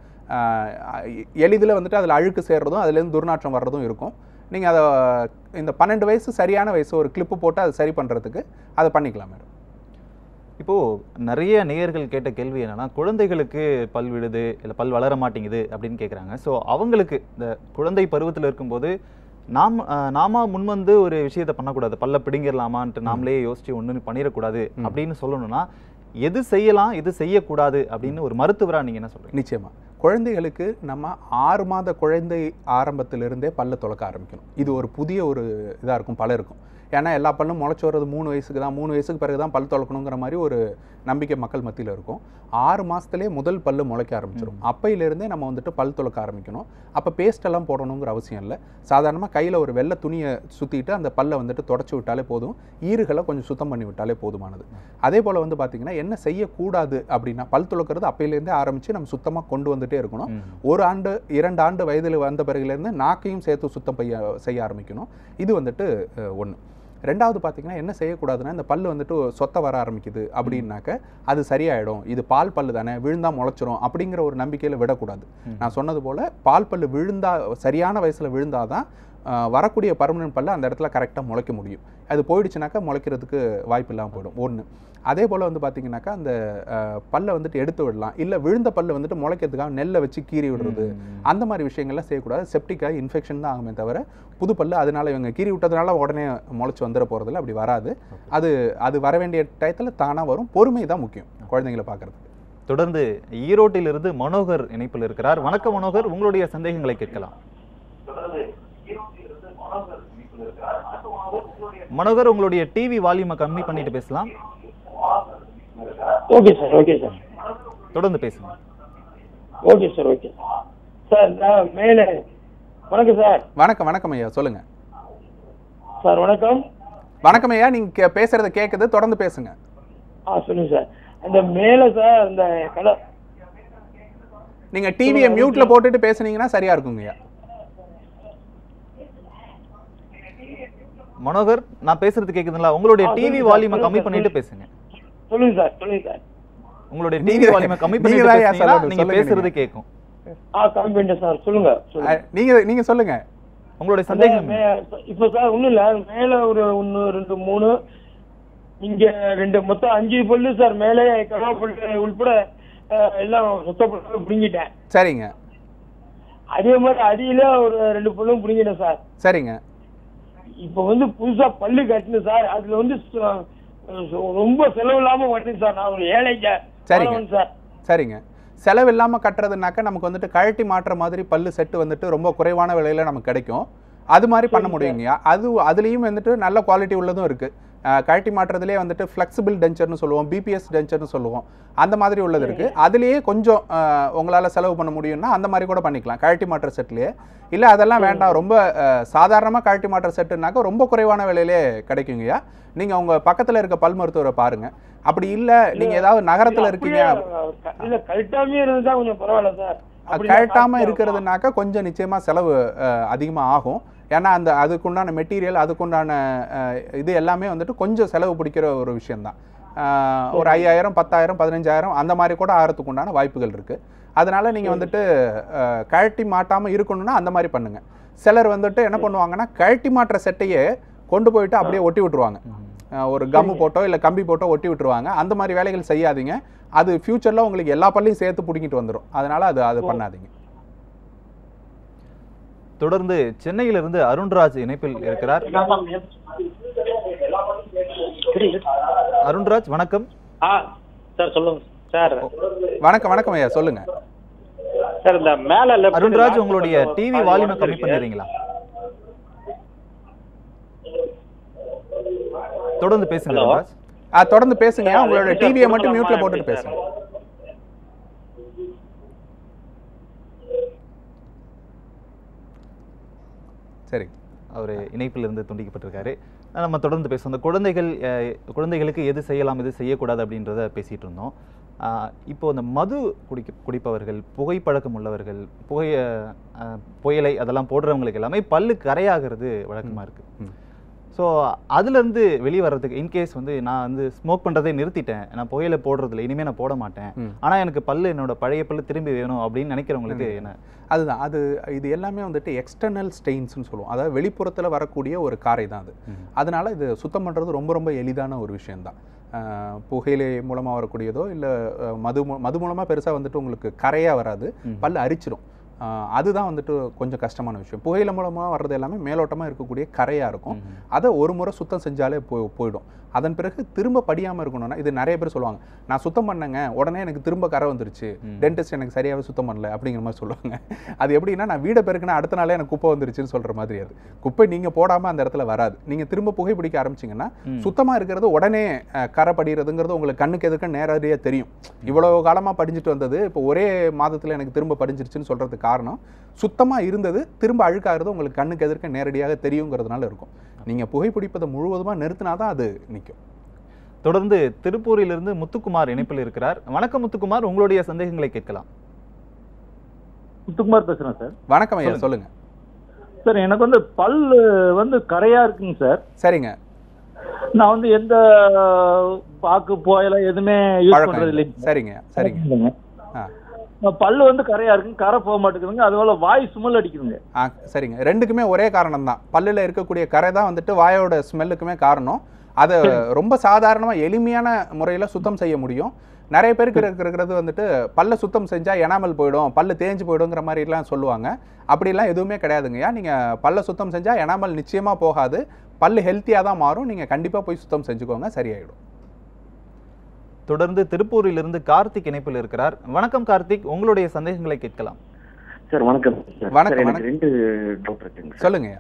எளிதில் வந்துட்டு அதில் அழுக்கு சேர்றதும் அதுலேருந்து துர்நாற்றம் வர்றதும் இருக்கும் நீங்கள் அதை இந்த பன்னெண்டு வயசு சரியான வயசு ஒரு கிளிப்பு போட்டு அதை சரி பண்ணுறதுக்கு அதை பண்ணிக்கலாம் மேடம் இப்போ நிறைய நேயர்கள் கேட்ட கேள்வி என்னன்னா குழந்தைகளுக்கு பல் விழுது இல்லை பல் வளர மாட்டேங்குது அப்படின்னு கேட்குறாங்க ஸோ அவங்களுக்கு இந்த குழந்தை பருவத்தில் இருக்கும்போது நாம் அஹ், நாம முன்வந்து ஒரு விஷயத்தை பண்ணக்கூடாது பல்ல பிடிங்கிடலாமான்ட்டு நாமளே யோசிச்சு ஒன்று பண்ணிடக்கூடாது அப்படின்னு சொல்லணும்னா எது செய்யலாம் எது செய்யக்கூடாது அப்படின்னு ஒரு மருத்துவரா நீங்க என்ன சொல்றீங்க நிச்சயமா குழந்தைகளுக்கு நம்ம ஆறு மாத குழந்தை ஆரம்பத்திலிருந்தே பல்ல துலக்க ஆரம்பிக்கணும் இது ஒரு புதிய ஒரு இதாக இருக்கும் பலருக்கும் ஏன்னா எல்லா பல்லும் முளைச்சி வர்றது மூணு வயசுக்கு தான் மூணு வயசுக்கு பிறகு தான் பல் துலக்கணுங்கிற மாதிரி ஒரு நம்பிக்கை மக்கள் மத்தியில் இருக்கும் ஆறு மாதத்துலேயே முதல் பல்லு முளைக்க ஆரம்பிச்சிடும் அப்பையிலேருந்தே நம்ம வந்துட்டு பல் துலக்க ஆரம்பிக்கணும் அப்போ பேஸ்ட் எல்லாம் போடணுங்கிற அவசியம் இல்லை சாதாரணமாக கையில் ஒரு வெள்ளை துணியை சுற்றிட்டு அந்த பல்லை வந்துட்டு தொடச்சி விட்டாலே போதும் ஈறுகளை கொஞ்சம் சுத்தம் பண்ணி விட்டாலே போதுமானது அதே போல் வந்து பார்த்திங்கன்னா என்ன செய்யக்கூடாது அப்படின்னா பல் துலக்கிறது அப்பையிலேருந்தே ஆரம்பித்து நம்ம சுத்தமாக கொண்டு வந்துட்டே இருக்கணும் ஒரு ஆண்டு இரண்டு ஆண்டு வயதில் வந்த பிறகுலேருந்து நாக்கையும் சேர்த்து சுத்தம் பைய செய்ய ஆரம்பிக்கணும் இது வந்துட்டு ஒன்று ரெண்டாவது பார்த்தீங்கன்னா என்ன செய்யக்கூடாதுன்னா இந்த பல்லு வந்துட்டு சொத்த வர ஆரம்பிக்குது அப்படின்னாக்க அது சரியாயிடும் இது பால் பல்லு தானே விழுந்தா முளைச்சிரும் அப்படிங்கிற ஒரு நம்பிக்கையில் விடக்கூடாது நான் சொன்னது போல் பால் பல்லு விழுந்தா சரியான வயசில் விழுந்தாதான் ஆஹ், வரக்கூடிய பர்மனன்ட் பல்லு அந்த இடத்துல கரெக்டாக முளைக்க முடியும் அது போயிடுச்சுனாக்கா முளைக்கிறதுக்கு வாய்ப்பு இல்லாமல் போயிடும் ஒன்று அதே போல் வந்து பார்த்தீங்கன்னாக்கா அந்த ஆஹ், பல்லை வந்துட்டு எடுத்து விடலாம் இல்லை விழுந்த பல்லு வந்துட்டு முளைக்கிறதுக்காக நெல்லை வச்சு கீறி விடுறது அந்த மாதிரி விஷயங்கள்லாம் செய்யக்கூடாது செப்டிக்காக இன்ஃபெக்ஷன் தான் ஆகுமே தவிர புது பல்லு அதனால இவங்க கீறி விட்டதுனால உடனே முளைச்சி வந்துட போகிறதில்ல அப்படி வராது அது அது வர வேண்டிய டயத்தில் தானாக வரும் பொறுமை தான் முக்கியம் குழந்தைங்களை பார்க்குறது தொடர்ந்து ஈரோட்டிலிருந்து மனோகர் இணைப்பில் இருக்கிறார் வணக்கம் மனோகர் உங்களுடைய சந்தேகங்களை கேட்கலாம் மனோகர் உங்களுடைய டிவி வால்யூமை கம்மி பண்ணிட்டு பேசலாம் ஓகே சார் ஓகே சார் தொடர்ந்து பேசுங்க ஓகே சார் ஓகே சார் நான் மேலே வணக்கம் சார் வணக்கம் வணக்கம் ஐயா சொல்லுங்க சார் வணக்கம் வணக்கம் ஐயா நீங்க பேசுறத கேட்குது தொடர்ந்து பேசுங்க ஆ சொல்லுங்க சார் அந்த மேலே சார் அந்த கடை நீங்க டிவியை மியூட்ல போட்டுட்டு பேசுனீங்கன்னா சரியா இருக்குங்க ஐயா மனோகர் நான் பேசுறது கேக்குதுங்களா உங்களுடைய ஆ, டிவி சொல்லுங்க வால்யூமை சார், கம்மி சொல்லுங்க பண்ணிட்டு சார். பேசுங்க சொல்லுங்க சார் சொல்லுங்க சார் உங்களுடைய நீங்க- டிவி வால்யூமை கம்மி நீங்க பண்ணிட்டு தான் ஐயா பேசுனீங்கன்னா சொல்லணும், நீங்க சொல்லுங்க பேசுறது நீங்க. கேட்கும் ஆ கம்மி பண்ணிட்டேன் சார் சொல்லுங்க சொல்லுங்க நீங்க நீங்க சொல்லுங்க உங்களுடைய அதான் மே- இப்ப சார் ஒண்ணும் இல்ல மேல ஒரு ஒண்ணு ரெண்டு மூணு இங்க ரெண்டு மொத்தம் அஞ்சு பல்லு சார் மேலே கடா பல்லு உள்பட அஹ், எல்லாம் சுத்த பல்லு பிடுங்கிட்டேன் சரிங்க அதே மாதிரி அடியில ஒரு ரெண்டு பல்லும் பிடுங்கிட்டேன் சார் சரிங்க இப்ப வந்து புதுசா பல்லு கட்டணும் சார் அதுல வந்து ச- ச- ரொம்ப செலவு இல்லாம வரணும் சார் நான் ஒரு ஏழைங்க சரிங்க மாணவன் சார் சரிங்க செலவு இல்லாமல் கட்டுறதுனாக்க நமக்கு வந்துட்டு கழட்டி மாட்டுற மாதிரி பல்லு செட்டு வந்துட்டு ரொம்ப குறைவான விலையில நமக்கு கிடைக்கும் அது மாதிரி பண்ண முடியுங்கய்யா அது அதுலேயும் வந்துட்டு நல்ல குவாலிட்டி உள்ளதும் இருக்கு அஹ், கழட்டி மாட்டுறதுலேயே வந்துட்டு ஃப்ளெக்சிபிள் டென்ச்சர்னு சொல்லுவோம் பிபிஎஸ் டென்ச்சர்னு சொல்லுவோம் அந்த மாதிரி உள்ளது இருக்கு அதுலேயே கொஞ்சம் அஹ், உங்களால செலவு பண்ண முடியும்னா அந்த மாதிரி கூட பண்ணிக்கலாம் கழட்டி மாட்டுற செட்லேயே இல்லை அதெல்லாம் வேண்டாம் ரொம்ப சாதாரணமாக கழட்டி மாட்டுற செட்டுனாக்கா ரொம்ப குறைவான விலையிலே கிடைக்குங்கய்யா நீங்கள் உங்கள் பக்கத்தில் இருக்க பல் மருத்துவரை பாருங்கள் அப்படி இல்ல நீங்க ஏதாவது நகரத்துல இருக்கீங்க அப்படியே, இல்ல கழட்டாமே இருந்தா கொஞ்சம் பரவாயில்ல சார் அப்படி கழட்டாம இருக்கிறதுனாக்கா கொஞ்சம் நிச்சயமா செலவு அஹ், அதிகமா ஆகும் ஏன்னா அந்த அதுக்குண்டான மெட்டீரியல் அதுக்குண்டான அஹ், இது எல்லாமே வந்துட்டு கொஞ்சம் செலவு பிடிக்கிற ஒரு விஷயம்தான் அஹ், ஒரு ஐயாயிரம் பத்தாயிரம் பதினஞ்சாயிரம் அந்த மாதிரி கூட ஆகிறதுக்கு உண்டான வாய்ப்புகள் இருக்கு அதனால நீங்க வந்துட்டு அஹ், கழட்டி மாட்டாம இருக்கணும்னா அந்த மாதிரி பண்ணுங்க சிலர் வந்துட்டு என்ன பண்ணுவாங்கன்னா கழட்டி மாட்டுற செட்டையே கொண்டு போயிட்டு அப்படியே ஒட்டி விட்டுருவாங்க அஹ், ஒரு கம்மு போட்டோ இல்லை கம்பி போட்டோ ஒட்டி விட்டுருவாங்க அந்த மாதிரி வேலைகள் செய்யாதீங்க அது ஃபியூச்சரில் உங்களுக்கு எல்லா பள்ளியும் சேர்த்து பிடிங்கிட்டு வந்துடும் அதனால அது அது பண்ணாதீங்க தொடர்ந்து சென்னையிலிருந்து அருண்ராஜ் இணைப்பில் இருக்கிறார் அருண்ராஜ் வணக்கம் ஆ சார் சொல்லுங்க சார் வணக்கம் வணக்கம் ஐயா சொல்லுங்க சார் இந்த மேல left அருண்ராஜ் last உங்களுடைய கொஞ்சம் டிவி பாதி வால்யூமை வந்து கம்மி இருக்கு. பண்ணிடுறீங்களா தொடர்ந்து பேசுங்க Hello. அருண்ராஜ் ஆ தொடர்ந்து பேசுங்க சார், உங்களோட எப்படி சார் டிவியை மட்டும் கொடுக்கலாமா மியூட்ல போட்டுட்டு எப்படி பேசுங்க சரி அவர் இணைப்பிலிருந்து துண்டிக்கப்பட்டிருக்காரு அஹ் நம்ம தொடர்ந்து பேசுவோம் இந்த குழந்தைகள் அஹ், குழந்தைகளுக்கு எது செய்யலாம் எது செய்யக்கூடாது அப்படின்றத பேசிட்டு இருந்தோம் அஹ், இப்போ இந்த மது குடிக்க குடிப்பவர்கள் புகைப்பழக்கம் உள்ளவர்கள் புகை அஹ், புயலை அதெல்லாம் போடுறவங்களுக்கு எல்லாமே பல்லு கரையாகிறது வழக்கமாக இருக்கு ஸோ அதுலேருந்து வெளியே வர்றதுக்கு இன்கேஸ் வந்து நான் வந்து ஸ்மோக் பண்ணுறதை நிறுத்திட்டேன் நான் புகையில போடுறதில்ல இனிமேல் நான் போட மாட்டேன் ம். ஆனால் எனக்கு பல்லு என்னோட பழைய பல்லு திரும்பி வேணும் அப்படின்னு நினைக்கிறவங்களுக்கு என்ன அதுதான் அது இது எல்லாமே வந்துட்டு எக்ஸ்டர்னல் ஸ்டெயின்ஸ்னு சொல்லுவோம் அதாவது வெளிப்புறத்தில் வரக்கூடிய ஒரு காரை தான் அது அதனால இது சுத்தம் பண்ணுறது ரொம்ப ரொம்ப எளிதான ஒரு விஷயம்தான் அஹ், புகையிலை மூலமாக வரக்கூடியதோ இல்லை மது மூ- மது மூலமாக பெருசாக வந்துட்டு உங்களுக்கு கரையாக வராது பல் அரிச்சிடும் அஹ், அதுதான் வந்துட்டு கொஞ்சம் கஷ்டமான விஷயம் புகையிலை மூலமாக வர்றது எல்லாமே மேலோட்டமாக இருக்கக்கூடிய கரையாக இருக்கும் அதை ஒரு முறை சுத்தம் செஞ்சாலே போய் போயிடும் அதன் பிறகு திரும்ப படியாமல் இருக்கணும்னா இது நிறைய பேர் சொல்லுவாங்க நான் சுத்தம் பண்ணேங்க உடனே எனக்கு திரும்ப கரை வந்துருச்சு டென்டிஸ்ட் எனக்கு சரியாகவே சுத்தம் பண்ணல அப்படிங்கிற மாதிரி சொல்லுவாங்க அது எப்படின்னா நான் வீடை பெருக்குனா அடுத்த நாளே எனக்கு குப்பை வந்துருச்சுன்னு சொல்கிற மாதிரி அது குப்பை நீங்கள் போடாமல் அந்த இடத்துல வராது நீங்கள் திரும்ப புகை பிடிக்க ஆரம்பிச்சிங்கன்னா ம். சுத்தமாக இருக்கிறது உடனே அஹ், கரை படிகிறதுங்கிறது உங்களுக்கு கண்ணுக்கு எதுக்க நேரடியாக தெரியும் இவ்வளவு காலமாக படிஞ்சிட்டு வந்தது இப்போ ஒரே மாதத்தில் எனக்கு திரும்ப படிஞ்சிருச்சுன்னு சொல்கிறதுக்கு காரணம் சுத்தமாக இருந்தது திரும்ப அழுக்காகிறது உங்களுக்கு கண்ணுக்கு எதிர்க்க நேரடியாக தெரியுங்கிறதுனால இருக்கும் நீங்கள் புகைப்பிடிப்பதை முழுவதுமாக நிறுத்தினா தான் அது நிற்கும் தொடர்ந்து திருப்பூரிலிருந்து முத்துக்குமார் இணைப்பில் இருக்கிறார் வணக்கம் முத்துக்குமார் உங்களுடைய சந்தேகங்களை கேட்கலாம் முத்துக்குமார் பேசுறேன் சார் வணக்கம் ஐயா சொல்லுங்க சார் எனக்கு வந்து பல்லு வந்து கரையா இருக்குங்க சார் சரிங்க நான் வந்து எந்த பாக்கு புயல எதுவுமே யூஸ் பழக்கம் பண்றது இல்லை. இல்லைங்க சரிங்க சரிங்க இல்லைங்க. ஆ நான் பல்லு வந்து கரையா இருக்குங்க கரை போக மாட்டேங்குதுங்க அதுபோல வாய் சுமல் அடிக்குதுங்க ஆ சரிங்க ரெண்டுக்குமே ஒரே காரணம் தான் பல்லில் இருக்கக்கூடிய கரை தான் வந்துட்டு வாயோட ஸ்மெல்லுக்குமே காரணம் அதை ரொம்ப சாதாரணமாக எளிமையான முறையில் சுத்தம் செய்ய முடியும் நிறைய பேருக்கு இருக்கிறது வந்துட்டு பல்ல சுத்தம் செஞ்சால் எனாமல் போயிடும் பல்லு தேஞ்சு போயிடுங்கிற மாதிரிலாம் சொல்லுவாங்க அப்படிலாம் எதுவுமே கிடையாதுங்கய்யா நீங்கள் பல்ல சுத்தம் செஞ்சால் எனாமல் நிச்சயமாக போகாது பல்லு ஹெல்த்தியாக தான் மாறும் நீங்கள் கண்டிப்பாக போய் சுத்தம் செஞ்சுக்கோங்க சரியாயிடும் தொடர்ந்து திருப்பூரிலிருந்து கார்த்திக் இணைப்பில் இருக்கிறார் வணக்கம் கார்த்திக் உங்களுடைய சந்தேகங்களை கேட்கலாம் சார் வணக்கம் சார் வணக்கம், சார், எனக்கு வணக்கம். ரெண்டு டவுட் இருக்குங்க சார். சொல்லுங்கய்யா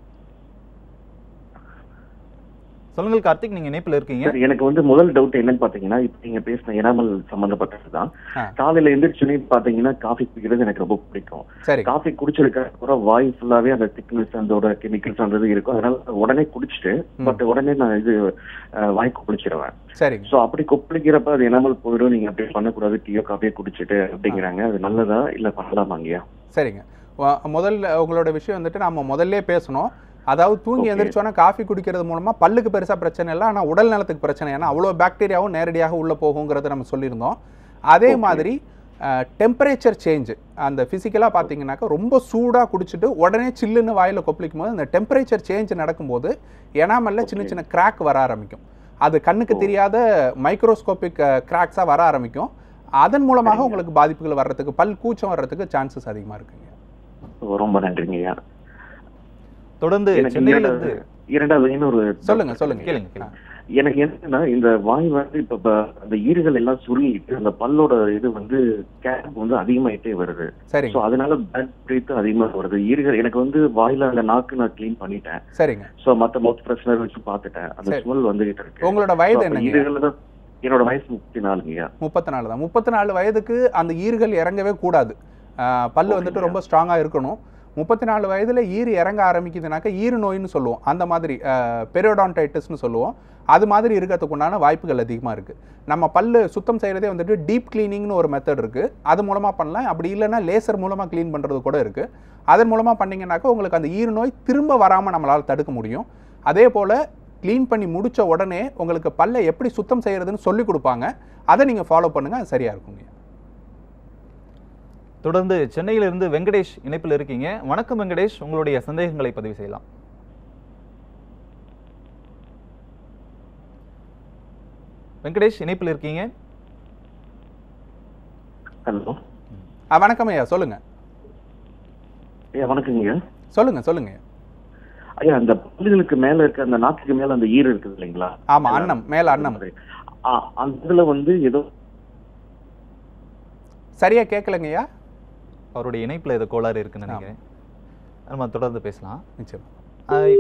சொல்லுங்கள் கார்த்திக் நீங்க இணைப்பில் இருக்கீங்க சார் எனக்கு வந்து முதல் டவுட் என்னன்னு பாத்தீங்கன்னா இப்ப நீங்க பேசின எனாமல் சம்பந்தப்பட்டது தான் ஆ. காலையில எந்திரிச்சுனே பாத்தீங்கன்னா காஃபி குடிக்கிறது எனக்கு ரொம்ப பிடிக்கும் சரி காஃபி குடிச்சதுக்கு அப்புறம் வாய் ஃபுல்லாவே அந்த திக்னஸ் அதோட கெமிக்கல்ஸ் அந்த இது இருக்கும் அதனால உடனே குடிச்சிட்டு பட் உடனே நான் இது அஹ், வாய் கொப்பளிச்சிருவேன் சரிங்க சோ அப்படி கொப்பளிக்கிறப்ப அது எனாமல் போயிடும் நீங்க அப்படி பண்ணக்கூடாது டீயோ காஃபியோ குடிச்சிட்டு அப்படிங்கிறாங்க அது நல்லதா இல்ல பண்ணலாமாங்கய்யா சரிங்க வ- முதல்ல உங்களோட விஷயம் வந்துட்டு நம்ம முதல்ல பேசணும் அதாவது தூங்கி எந்திரிச்சோன்னா காஃபி குடிக்கிறது மூலமா பல்லுக்கு பெருசா பிரச்சனை இல்லை ஆனா உடல் நலத்துக்கு பிரச்சனை ஏன்னா அவ்வளோ பாக்டீரியாவும் நேரடியாக உள்ள போகுங்கிறத நம்ம சொல்லியிருந்தோம் அதே மாதிரி டெம்பரேச்சர் சேஞ்ச் அந்த ஃபிசிக்கலாக பார்த்தீங்கன்னாக்கா ரொம்ப சூடாக குடிச்சிட்டு உடனே சில்லுன்னு வாயில் கொப்பளிக்கும் போது அந்த டெம்பரேச்சர் சேஞ்ச் நடக்கும்போது எனாமல்ல சின்ன சின்ன கிராக் வர ஆரம்பிக்கும் அது கண்ணுக்கு தெரியாத மைக்ரோஸ்கோபிக் கிராக்ஸாக வர ஆரம்பிக்கும் அதன் மூலமாக உங்களுக்கு பாதிப்புகள் வர்றதுக்கு பல் கூச்சம் வர்றதுக்கு சான்சஸ் அதிகமாக இருக்குங்க ஓ, ரொம்ப நன்றிங்கய்யா தொடர்ந்து எனக்கு சென்னையில இரண்டாவது- இருந்து இரண்டாவது இன்னொரு சொல்லுங்க சொல்லுங்க கேளுங்க கேளுங்க எனக்கு என்னன்னா இந்த வாய் வந்து இப்ப இப்ப அந்த ஈறுகள் எல்லாம் சுருங்கிட்டு அந்த பல்லோட இது வந்து கேப் வந்து அதிகமாயிட்டே வருது சரிங்க. சோ அதனால பேட் பிரீத் அதிகமா வருது ஈறுகள் எனக்கு வந்து வாயில அந்த நாக்கு நான் க்ளீன் பண்ணிட்டேன் சரிங்க சோ மத்த மவுத் ஃப்ரெஷ்னர் வச்சு பார்த்துட்டேன் அந்த சரி. ஸ்மெல் வந்துகிட்டு இருக்கு உங்களோட வயது So, அப்ப என்னங்க? ஈறுகள்ல தான் என்னோட வயசு முப்பத்தி நாலுங்கய்யா முப்பத்தி நாலு தான் முப்பத்தி நாலு வயதுக்கு அந்த ஈறுகள் இறங்கவே கூடாது ஆஹ் பல்லு வந்துட்டு ரொம்ப ஸ்ட்ராங்காக இருக்கணும் முப்பத்தி நாலு வயதில் ஈறு இறங்க ஆரம்பிக்குதுனாக்கா ஈறு நோயின்னு சொல்லுவோம் அந்த மாதிரி பெரியோடான்டைட்டிஸ்னு சொல்லுவோம் அது மாதிரி இருக்கிறதுக்கு உண்டான வாய்ப்புகள் அதிகமாக இருக்குது நம்ம பல்லு சுத்தம் செய்கிறதே வந்துட்டு டீப் க்ளீனிங்னு ஒரு மெத்தட் இருக்குது அது மூலமாக பண்ணலாம் அப்படி இல்லைன்னா லேசர் மூலமாக க்ளீன் பண்ணுறது கூட இருக்குது அதன் மூலமாக பண்ணிங்கனாக்கா உங்களுக்கு அந்த ஈறு நோய் திரும்ப வராமல் நம்மளால் தடுக்க முடியும் அதே போல் க்ளீன் பண்ணி முடித்த உடனே உங்களுக்கு பல்லை எப்படி சுத்தம் செய்கிறதுன்னு சொல்லி கொடுப்பாங்க அதை நீங்கள் ஃபாலோ பண்ணுங்கள் அது சரியாக இருக்குங்க தொடர்ந்து சென்னையிலிருந்து வெங்கடேஷ் இணைப்பில் இருக்கீங்க வணக்கம் வெங்கடேஷ் உங்களுடைய சந்தேகங்களை பதிவு செய்யலாம் வெங்கடேஷ் இணைப்பில் இருக்கீங்க ஹலோ ஆ வணக்கம் ஐயா சொல்லுங்க ஐயா வணக்கங்க சொல்லுங்க சொல்லுங்க ஐயா அந்த பல்லுகளுக்கு மேல இருக்க அந்த நாக்குக்கு மேல அந்த ஈர இருக்குது இல்லைங்களா ஆமா அன்னம் மேல அன்னம் ஆ, அந்த இதுல வந்து ஏதோ சரியா கேட்கலங்கய்யா அவருடைய இணைப்பில் ஏதோ கோளாறு இருக்குன்னு நினைக்கிறேன் நம்ம தொடர்ந்து பேசலாம் நிச்சயம் ஆஹ்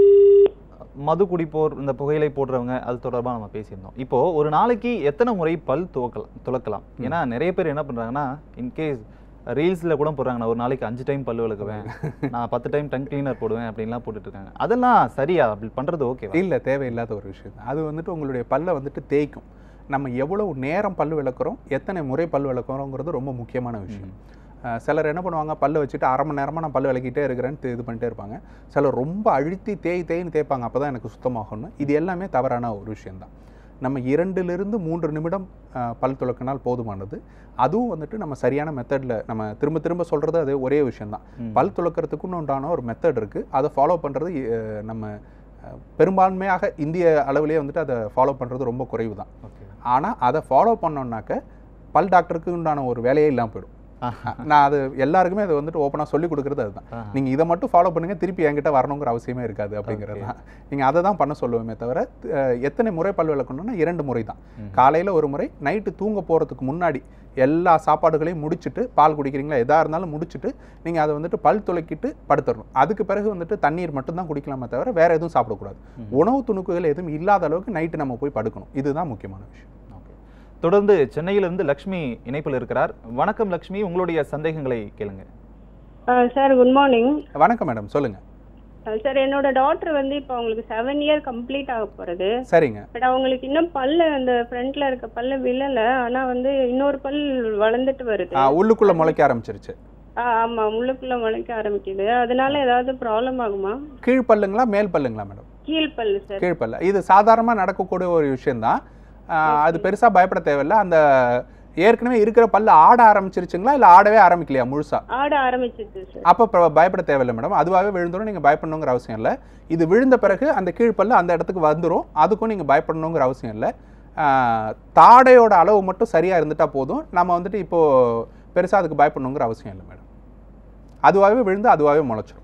மது குடிப்போர் இந்த புகையிலை போடுறவங்க அது தொடர்பாக நம்ம பேசியிருந்தோம் இப்போ ஒரு நாளைக்கு எத்தனை முறை பல் துவக்கலாம் துளக்கலாம் ஏன்னா நிறைய பேர் என்ன பண்றாங்கன்னா இன்கேஸ் ரீல்ஸில் கூட போடுறாங்க நான் ஒரு நாளைக்கு அஞ்சு டைம் பல்லு விளக்குவேன் நான் பத்து டைம் டங் கிளீனர் போடுவேன் அப்படின்லாம் போட்டுட்டு இருக்காங்க அதெல்லாம் சரியா அப்படி பண்றது ஓகே இல்ல தேவையில்லாத ஒரு விஷயம் தான். அது வந்துட்டு உங்களுடைய பல்லை வந்துட்டு தேய்க்கும் நம்ம எவ்வளவு நேரம் பல்லு விளக்குறோம் எத்தனை முறை பல் விளக்குறோங்கிறது ரொம்ப முக்கியமான விஷயம் அஹ் சிலர் என்ன பண்ணுவாங்க பல்லு வச்சுட்டு அரை மணி நேரமாக நான் பல்லு விளக்கிட்டே இருக்கிறேன்னு இது பண்ணிட்டே இருப்பாங்க சிலர் ரொம்ப அழுத்தி தேய் தேய்ன்னு தேய்ப்பாங்க அப்போ தான் எனக்கு சுத்தமாகும்னு இது எல்லாமே தவறான ஒரு விஷயம்தான் நம்ம இரண்டிலிருந்து மூன்று நிமிடம் அஹ், பல் துளக்கினால் போதுமானது அதுவும் வந்துட்டு நம்ம சரியான மெத்தடில் நம்ம திரும்ப திரும்ப சொல்கிறது அது ஒரே விஷயம்தான் ம். பல் துளக்கிறதுக்குன்னு உண்டான ஒரு மெத்தட் இருக்குது அதை ஃபாலோ பண்ணுறது நம்ம அஹ், பெரும்பான்மையாக இந்திய அளவிலேயே வந்துட்டு அதை ஃபாலோ பண்ணுறது ரொம்ப குறைவு தான் ஆனால் அதை ஃபாலோ பண்ணோம்னாக்க பல் டாக்டருக்கு உண்டான ஒரு வேலையே இல்லாமல் போயிடும் நான் அது எல்லாருக்குமே அதை வந்துட்டு ஓப்பனாக சொல்லி கொடுக்குறது அதுதான் நீங்கள் இதை மட்டும் ஃபாலோ பண்ணுங்க திருப்பி என்கிட்ட வரணுங்கிற அவசியமே இருக்காது அப்படிங்கிறது தான் நீங்கள் அதை தான் பண்ண சொல்லுவோமே தவிர அஹ், எத்தனை முறை பல் விளக்கணும்னா இரண்டு முறை தான் காலையில் ஒரு முறை நைட்டு தூங்க போகிறதுக்கு முன்னாடி எல்லா சாப்பாடுகளையும் முடிச்சுட்டு பால் குடிக்கிறீங்களா எதாக இருந்தாலும் முடிச்சுட்டு நீங்கள் அதை வந்துட்டு பல் துளக்கிட்டு படுத்துடணும் அதுக்கு பிறகு வந்துட்டு தண்ணீர் மட்டும்தான் குடிக்கலாமே தவிர வேற எதுவும் சாப்பிடக்கூடாது உணவு துணுக்குகள் எதுவும் இல்லாத அளவுக்கு நைட்டு நம்ம போய் படுக்கணும் இதுதான் முக்கியமான விஷயம் தொடர்ந்து சென்னையிலிருந்து லக்ஷ்மி இணைப்பில் இருக்கிறார் வணக்கம் லக்ஷ்மி உங்களுடைய சந்தேகங்களை கேளுங்க சார் குட் மார்னிங் வணக்கம் மேடம் சொல்லுங்க சார் என்னோட டாட்டர் வந்து இப்போ அவங்களுக்கு செவன் இயர் கம்ப்ளீட் ஆக போறது சரிங்க பட் அவங்களுக்கு இன்னும் பல்லு அந்த ஃப்ரண்ட்ல இருக்க பல்லு விழல ஆனா வந்து இன்னொரு பல் வளர்ந்துட்டு வருது ஆ, உள்ளுக்குள்ள முளைக்க ஆரம்பிச்சிருச்சு ஆ, ஆமா முள்ளுக்குள்ள முளைக்க ஆரம்பிக்குது அதனால ஏதாவது ப்ராப்ளம் ஆகுமா கீழ் பல்லுங்களா மேல் பல்லுங்களா மேடம் கீழ் பல்லு சார் கீழ் பல்லு இது சாதாரணமாக நடக்கக்கூடிய ஒரு விஷயம்தான் ஆ, அது பெருசாக பயப்பட தேவையில்ல அந்த ஏற்கனவே இருக்கிற பல்லு ஆட ஆரம்பிச்சிருச்சுங்களா இல்லை ஆடவே ஆரம்பிக்கலையா முழுசா ஆட ஆரம்பிச்சிருச்சு சார் அப்போ ப- பயப்பட தேவையில்லை மேடம் அதுவாகவே விழுந்துடும் நீங்கள் பயப்படணுங்கிற அவசியம் இல்லை இது விழுந்த பிறகு அந்த கீழ்ப்பல்லு அந்த இடத்துக்கு வந்துடும் அதுக்கும் நீங்கள் பயப்படணுங்கிற அவசியம் இல்லை ஆஹ், தாடையோட அளவு மட்டும் சரியாக இருந்துட்டா போதும் நம்ம வந்துட்டு இப்போது பெருசாக அதுக்கு பயப்படணுங்கிற அவசியம் இல்லை மேடம் அதுவாகவே விழுந்து அதுவாகவே முளைச்சிரும்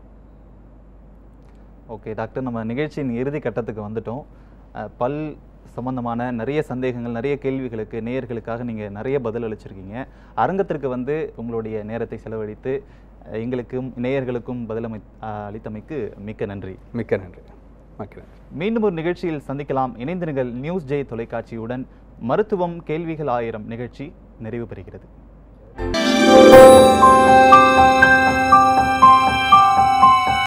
ஓகே டாக்டர் நம்ம நிகழ்ச்சியின் இறுதி கட்டத்துக்கு வந்துட்டோம் அஹ், பல் சம்பந்தமான நிறைய சந்தேகங்கள் நிறைய கேள்விகளுக்கு நேயர்களுக்காக நீங்கள் நிறைய பதில் அளிச்சிருக்கீங்க அரங்கத்திற்கு வந்து உங்களுடைய நேரத்தை செலவழித்து அஹ், எங்களுக்கும் நேயர்களுக்கும் பதிலமை அஹ், அளித்தமைக்கு மிக்க நன்றி மிக்க நன்றி மிக்க நன்றி மீண்டும் ஒரு நிகழ்ச்சியில் சந்திக்கலாம் இணைந்திருங்கள் நியூஸ் ஜெய் தொலைக்காட்சியுடன் மருத்துவம் கேள்விகள் ஆயிரம் நிகழ்ச்சி நிறைவு பெறுகிறது